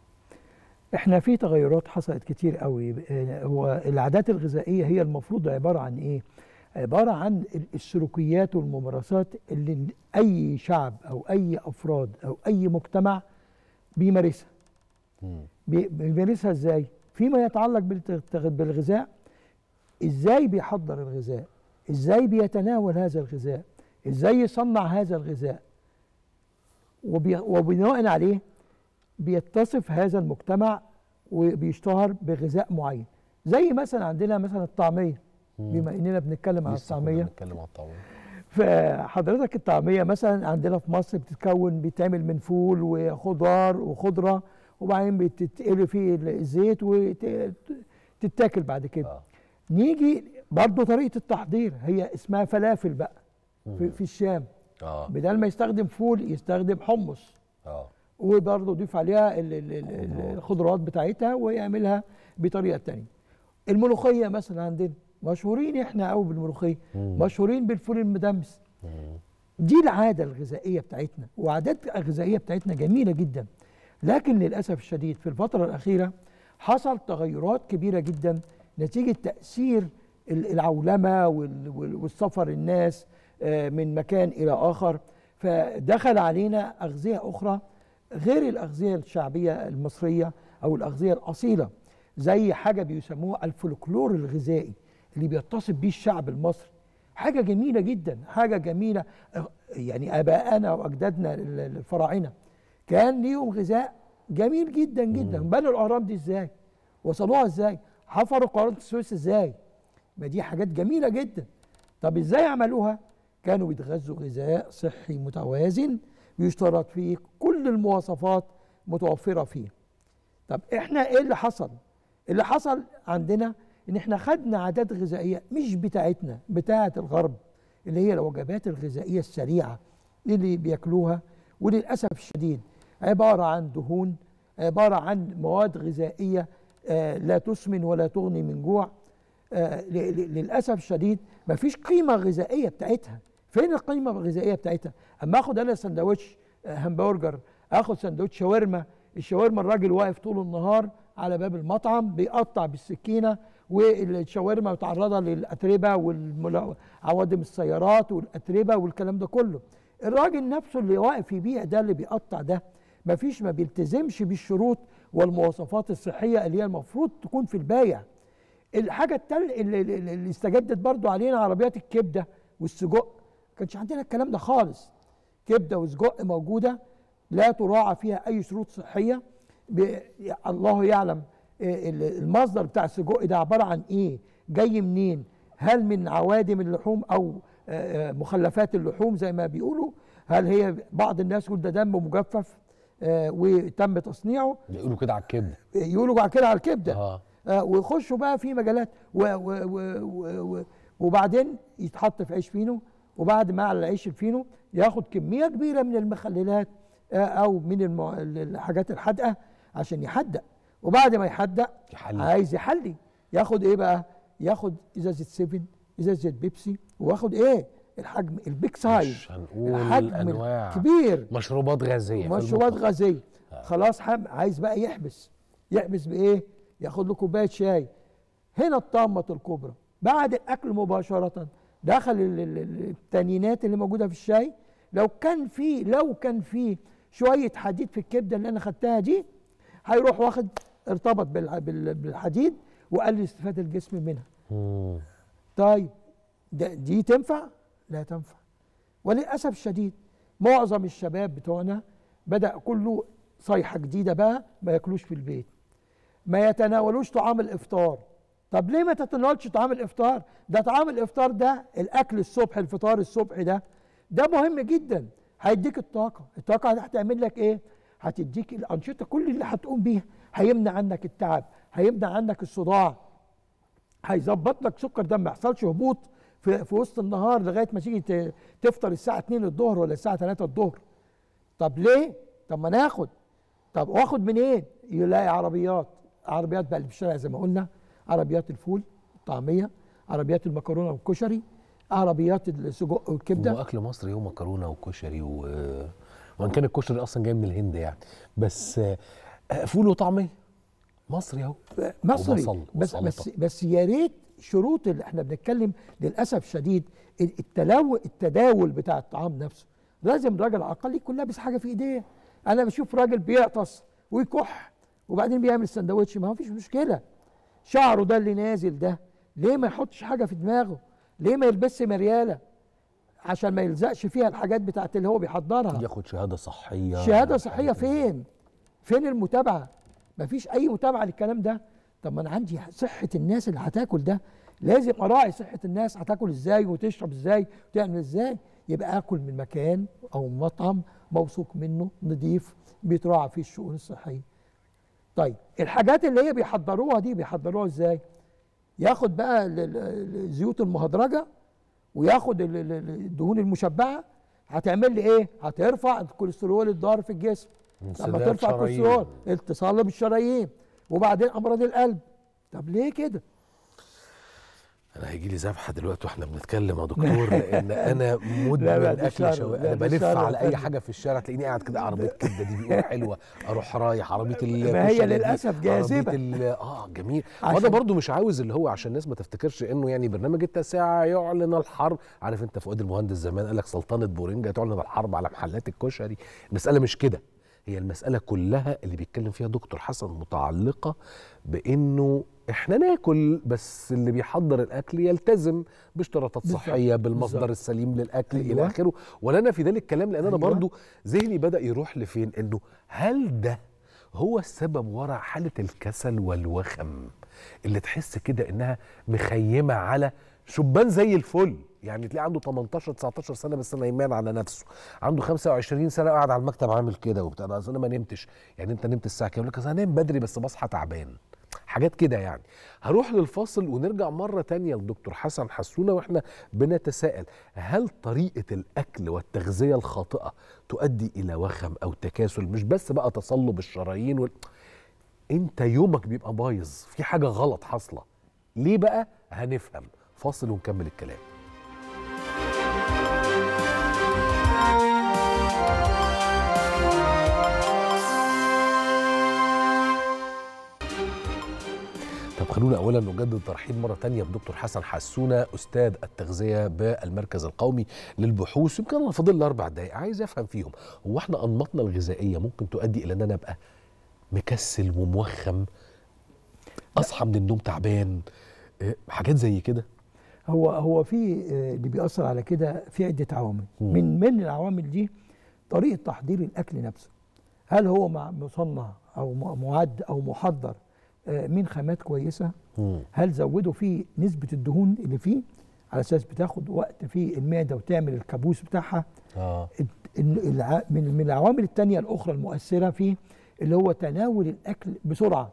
احنا في تغيرات حصلت كتير قوي آه، هو العادات الغذائيه هي المفروض عباره عن ايه عباره عن ال- السلوكيات والممارسات اللي اي شعب او اي افراد او اي مجتمع بيمارسها بي- بيمارسها ازاي فيما يتعلق بالت- بالغذاء ازاي بيحضر الغذاء ازاي بيتناول هذا الغذاء ازاي يصنع هذا الغذاء وبي- وبناء عليه بيتصف هذا المجتمع وبيشتهر بغذاء معين زي مثلا عندنا مثلا الطعميه بما اننا بنتكلم عن لسه كنا الطعميه بنتكلم عن الطعميه فحضرتك الطعميه مثلا عندنا في مصر بتتكون بيتعمل من فول وخضار وخضره وبعدين بتتقلي فيه الزيت وتتاكل بعد كده آه. نيجي برضو طريقه التحضير هي اسمها فلافل بقى في, في الشام اه بدل ما يستخدم فول يستخدم حمص اه وبرضه يضيف عليها ال- ال- ال- الخضروات بتاعتها ويعملها بطريقه تانية الملوخيه مثلا عندنا مشهورين احنا قوي بالملوخيه مم. مشهورين بالفول المدمس دي العاده الغذائيه بتاعتنا وعادات الغذائيه بتاعتنا جميله جدا لكن للاسف الشديد في الفتره الاخيره حصل تغيرات كبيره جدا نتيجه تاثير ال- العولمه وال- وال- والسفر الناس آه، من مكان الى اخر فدخل علينا اغذيه اخرى غير الاغذيه الشعبيه المصريه او الاغذيه الاصيله زي حاجه بيسموها الفولكلور الغذائي اللي بيتصف بيه الشعب المصري حاجه جميله جدا حاجه جميله أه، يعني ابائنا واجدادنا ال- ال- الفراعنه كان ليهم غذاء جميل جدا جدا بنوا الاهرام دي ازاي وصلوها ازاي حفروا قناه السويس ازاي ما دي حاجات جميله جدا طب ازاي عملوها كانوا بيتغذوا غذاء صحي متوازن بيشترط فيه كل المواصفات متوفره فيه طب احنا ايه اللي حصل اللي حصل عندنا ان احنا خدنا عادات غذائيه مش بتاعتنا بتاعه الغرب اللي هي الوجبات الغذائيه السريعه اللي بياكلوها وللاسف الشديد عباره عن دهون عباره عن مواد غذائيه آه، لا تسمن ولا تغني من جوع آه، ل- ل- للاسف الشديد مفيش قيمه غذائيه بتاعتها فين القيمه الغذائيه بتاعتها اما اخد انا سندوتش آه، همبرجر اخد سندوتش شاورما الشاورما الراجل واقف طول النهار على باب المطعم بيقطع بالسكينه والشاورما متعرضه للاتربه وعوادم السيارات والاتربه والكلام ده كله الراجل نفسه اللي واقف يبيع ده اللي بيقطع ده مفيش ما بيلتزمش بالشروط والمواصفات الصحيه اللي هي المفروض تكون في البايع الحاجه التل اللي, اللي اللي استجدت برضو علينا عربيات الكبده والسجق ما كانش عندنا الكلام ده خالص كبده وسجق موجوده لا تراعى فيها اي شروط صحيه ب... الله يعلم إيه ال- المصدر بتاع السجق ده عباره عن ايه جاي منين هل من عوادم اللحوم او آه، آه، مخلفات اللحوم زي ما بيقولوا هل هي بعض الناس يقول ده دم مجفف آه، وتم تصنيعه يقولوا كده على الكبده يقولوا بعد كده على الكبده اه آه ويخشوا بقى في مجالات و و و و و وبعدين يتحط في عيش فينو وبعد ما على العيش الفينو ياخد كميه كبيره من المخللات آه او من المع... الحاجات الحادقه عشان يحدق وبعد ما يحدق يحلي. عايز يحلي ياخد ايه بقى ياخد ازازه سيفن ازازه بيبسي واخد ايه الحجم البيك سايز مش هنقول الحجم انواع كبير مشروبات غازيه في مشروبات المطبخ. غازيه خلاص حم عايز بقى يحبس يحبس بايه ياخد له كوبايه شاي هنا الطامه الكبرى بعد الاكل مباشره دخل ال- ال- ال- التانينات اللي موجوده في الشاي لو كان في لو كان في شويه حديد في الكبده اللي انا خدتها دي هيروح واخد ارتبط بالع- بال- بالحديد وقلل استفاده الجسم منها مم. طيب ده دي تنفع؟ لا تنفع وللاسف الشديد معظم الشباب بتوعنا بدا كله صيحه جديده بقى ما ياكلوش في البيت ما يتناولوش طعام الافطار طب ليه ما تتناولش طعام الافطار ده طعام الافطار ده الاكل الصبح الفطار الصبح ده ده مهم جدا هيديك الطاقه الطاقه دي هتعمل لك ايه هتديك الانشطه كل اللي هتقوم بيها هيمنع عنك التعب هيمنع عنك الصداع هيظبط لك سكر دم ما يحصلش هبوط في, في وسط النهار لغايه ما تيجي ت- تفطر الساعه 2 الظهر ولا الساعه 3 الظهر طب ليه طب ما ناخد طب واخد منين يلاقي عربيات عربيات بقى اللي في الشارع زي ما قلنا عربيات الفول الطعميه عربيات المكرونه والكشري عربيات السجق والكبده واكل مصري هو مكرونه وكشري و... وان كان الكشري اصلا جاي من الهند يعني بس آه، فول وطعميه مصري اهو مصري وبصل بس وسلطة. بس بس يا ريت شروط اللي احنا بنتكلم للاسف شديد التلو التداول بتاع الطعام نفسه لازم راجل عقل يكون لابس حاجه في ايديه انا بشوف راجل بيعطس ويكح وبعدين بيعمل سندوتش ما هو فيش مشكله شعره ده اللي نازل ده ليه ما يحطش حاجه في دماغه ليه ما يلبسش مرياله عشان ما يلزقش فيها الحاجات بتاعت اللي هو بيحضرها ياخد شهاده صحيه شهاده صحيه فين فين المتابعه مفيش اي متابعه للكلام ده طب ما انا عندي صحه الناس اللي هتاكل ده لازم اراعي صحه الناس هتاكل ازاي وتشرب ازاي وتعمل ازاي يبقى اكل من مكان او مطعم موثوق منه نضيف بيتراعى فيه الشؤون الصحيه طيب الحاجات اللي هي بيحضروها دي بيحضروها ازاي ياخد بقى ال- ال- الزيوت المهدرجه وياخد ال- ال- ال- الدهون المشبعه هتعمل لي ايه هترفع الكوليسترول الضار في الجسم لما انسداد ترفع شرايين. الكوليسترول اتصال بالشرايين وبعدين امراض القلب طب ليه كده انا هيجي لي ذبحه دلوقتي واحنا بنتكلم يا دكتور لان انا مدمن لا لا، دي اكل شر- شوي لا، انا دي بلف شر على اي فعلا. حاجه في الشارع تلاقيني قاعد كده عربيه كبده دي بيقولوا حلوه اروح رايح عربيه ال ما هي الكشري دي، للأسف جاذبة. عربيه ال- اه جميل عشان- وانا برضو مش عاوز اللي هو عشان الناس ما تفتكرش انه يعني برنامج التاسعه يعلن الحرب عارف انت فؤاد المهندس زمان قال لك سلطنه بورينجا تعلن الحرب على محلات الكشري المساله مش كده هي المساله كلها اللي بيتكلم فيها دكتور حسن متعلقه بانه احنا ناكل بس اللي بيحضر الاكل يلتزم باشتراطات بالظبط، صحيه بالمصدر بالظبط. السليم للاكل الى أيوة. اخره ولا انا في ذلك الكلام لان انا أيوة. برضو ذهني بدا يروح لفين انه هل ده هو السبب وراء حاله الكسل والوخم اللي تحس كده انها مخيمه على شبان زي الفل يعني تلاقي عنده 18 19 سنه بس نايمان على نفسه عنده 25 سنه قاعد على المكتب عامل كده وبتاع "أنا اصل انا ما نمتش يعني انت نمت الساعه كام يقول لك أصل انا نايم بدري بس بصحى تعبان حاجات كده يعني هروح للفاصل ونرجع مرة تانية لدكتور حسن حسونة واحنا بنتساءل هل طريقة الأكل والتغذية الخاطئة تؤدي إلى وخم أو تكاسل مش بس بقى تصلب الشرايين وال... انت يومك بيبقى بايظ في حاجة غلط حاصلة ليه بقى هنفهم فاصل ونكمل الكلام طب خلونا اولا نجدد الترحيب مره تانية بدكتور حسن حسونه استاذ التغذيه بالمركز القومي للبحوث يمكن انا فاضل لي اربع دقائق عايز افهم فيهم هو احنا انماطنا الغذائيه ممكن تؤدي الى ان انا ابقى مكسل وموخم اصحى من النوم تعبان إيه، حاجات زي كده هو هو في آه، اللي بيأثر على كده في عدة عوامل من من العوامل دي طريقة تحضير الأكل نفسه هل هو مع- مصنع أو م- معد أو محضر آه، من خامات كويسة هل زودوا فيه نسبة الدهون اللي فيه على أساس بتاخد وقت في المعدة وتعمل الكابوس بتاعها اه إن الع- من من العوامل التانية الأخرى المؤثرة فيه اللي هو تناول الأكل بسرعة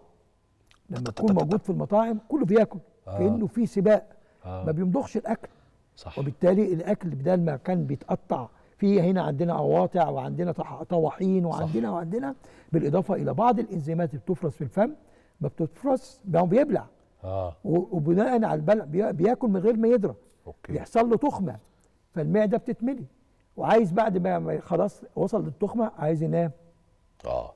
لما تكون موجود في المطاعم كله بياكل آه. كأنه في سباق آه. ما بيمضغش الأكل صح وبالتالي الأكل بدل ما كان بيتقطع في هنا عندنا قواطع وعندنا طح- طواحين وعندنا وعندنا بالإضافة إلى بعض الإنزيمات اللي بتفرز في الفم ما بتفرز ما هو بيبلع اه و- وبناء على البلع بي- بياكل من غير ما يدرى اوكي بيحصل له تخمه فالمعده بتتملي وعايز بعد ما- ما خلاص وصل للتخمه عايز ينام اه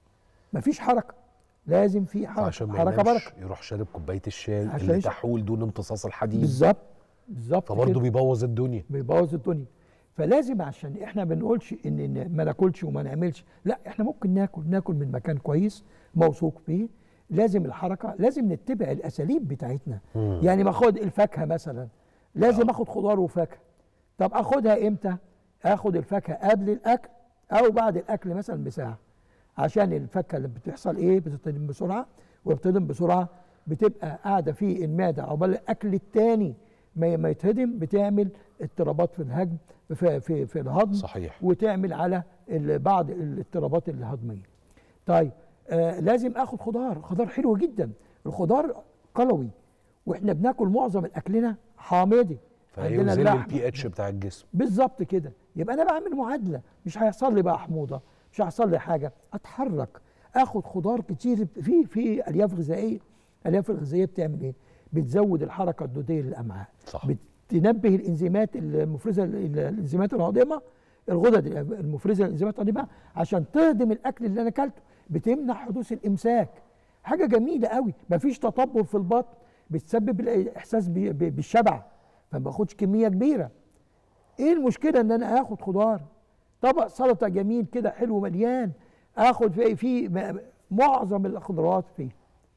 مفيش حركه لازم في حركه عشان ما حركه ينامش بركه يروح شارب كوبايه الشاي عشان اللي يشرب. تحول دون امتصاص الحديد بالظبط بالظبط فبرضه كده. بيبوظ الدنيا بيبوظ الدنيا فلازم عشان احنا ما بنقولش ان إن ما ناكلش وما نعملش لا احنا ممكن ناكل ناكل من مكان كويس موثوق فيه لازم الحركه لازم نتبع الاساليب بتاعتنا مم. يعني ما اخد الفاكهه مثلا لازم اخد خضار وفاكهه طب اخدها امتى اخد الفاكهه قبل الاكل او بعد الاكل مثلا بساعه عشان الفاكهه اللي بتحصل ايه بتتهضم بسرعه وبتتهضم بسرعه بتبقى قاعده في المعده عقبال الاكل التاني ما ما يتهضم بتعمل اضطرابات في الهضم في في, في الهضم صحيح وتعمل على ال- بعض الاضطرابات الهضميه طيب آه لازم اخد خضار خضار حلو جدا الخضار قلوي واحنا بناكل معظم اكلنا حامضي فيوزن لي البي اتش بتاع الجسم بالظبط كده يبقى انا بعمل معادله مش هيحصل لي بقى حموضه مش هيحصل لي حاجه اتحرك اخد خضار كتير في في الياف غذائيه الالياف الغذائيه بتعمل ايه بتزود الحركه الدوديه للامعاء صح. بتنبه الانزيمات المفرزه ال- الانزيمات الهاضمه الغدد المفرزه للانزيمات الهاضمه عشان تهضم الاكل اللي انا اكلته بتمنع حدوث الامساك حاجه جميله قوي مفيش تطبل في البطن بتسبب الاحساس ب- ب- بالشبع فما باخدش كميه كبيره ايه المشكله ان انا اخد خضار طبق سلطه جميل كده حلو مليان اخد فيه في م- معظم الخضروات فيه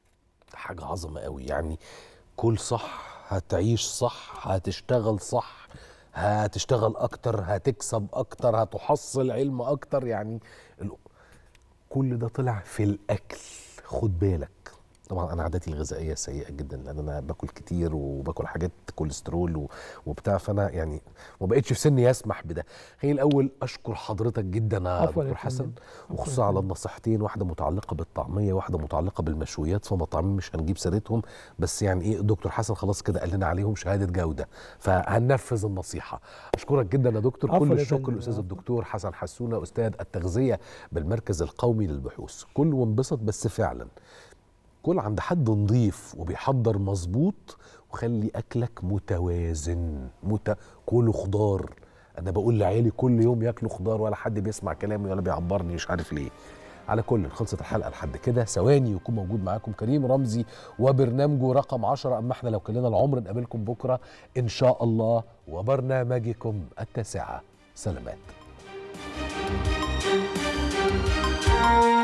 حاجه عظمه قوي يعني كل صح هتعيش صح هتشتغل صح هتشتغل اكتر هتكسب اكتر هتحصل علم اكتر يعني ال- كل ده طلع في الاكل خد بالك طبعا انا عاداتي الغذائيه سيئه جدا لان انا باكل كتير وباكل حاجات كوليسترول و- وبتاع فانا يعني ما بقتش في سني يسمح بده خليني الاول اشكر حضرتك جدا يا عفواً يا دكتور فندم. حسن عفواً وخصوصا يا على فندم. النصيحتين واحده متعلقه بالطعميه واحده متعلقه بالمشويات في مطاعم مش هنجيب سيرتهم بس يعني ايه دكتور حسن خلاص كده قال لنا عليهم شهاده جوده فهننفذ النصيحه اشكرك جدا يا دكتور عفواً كل يا الشكر فندم. الاستاذ الدكتور حسن حسونه استاذ التغذيه بالمركز القومي للبحوث كل وانبسط بس فعلا كل عند حد نظيف وبيحضر مظبوط وخلي اكلك متوازن مت... كله خضار انا بقول لعيالي كل يوم ياكلوا خضار ولا حد بيسمع كلامي ولا بيعبرني مش عارف ليه على كل خلصت الحلقه لحد كده ثواني يكون موجود معاكم كريم رمزي وبرنامجه رقم 10 اما احنا لو كلنا العمر نقابلكم بكره ان شاء الله وبرنامجكم التاسعه سلامات العالم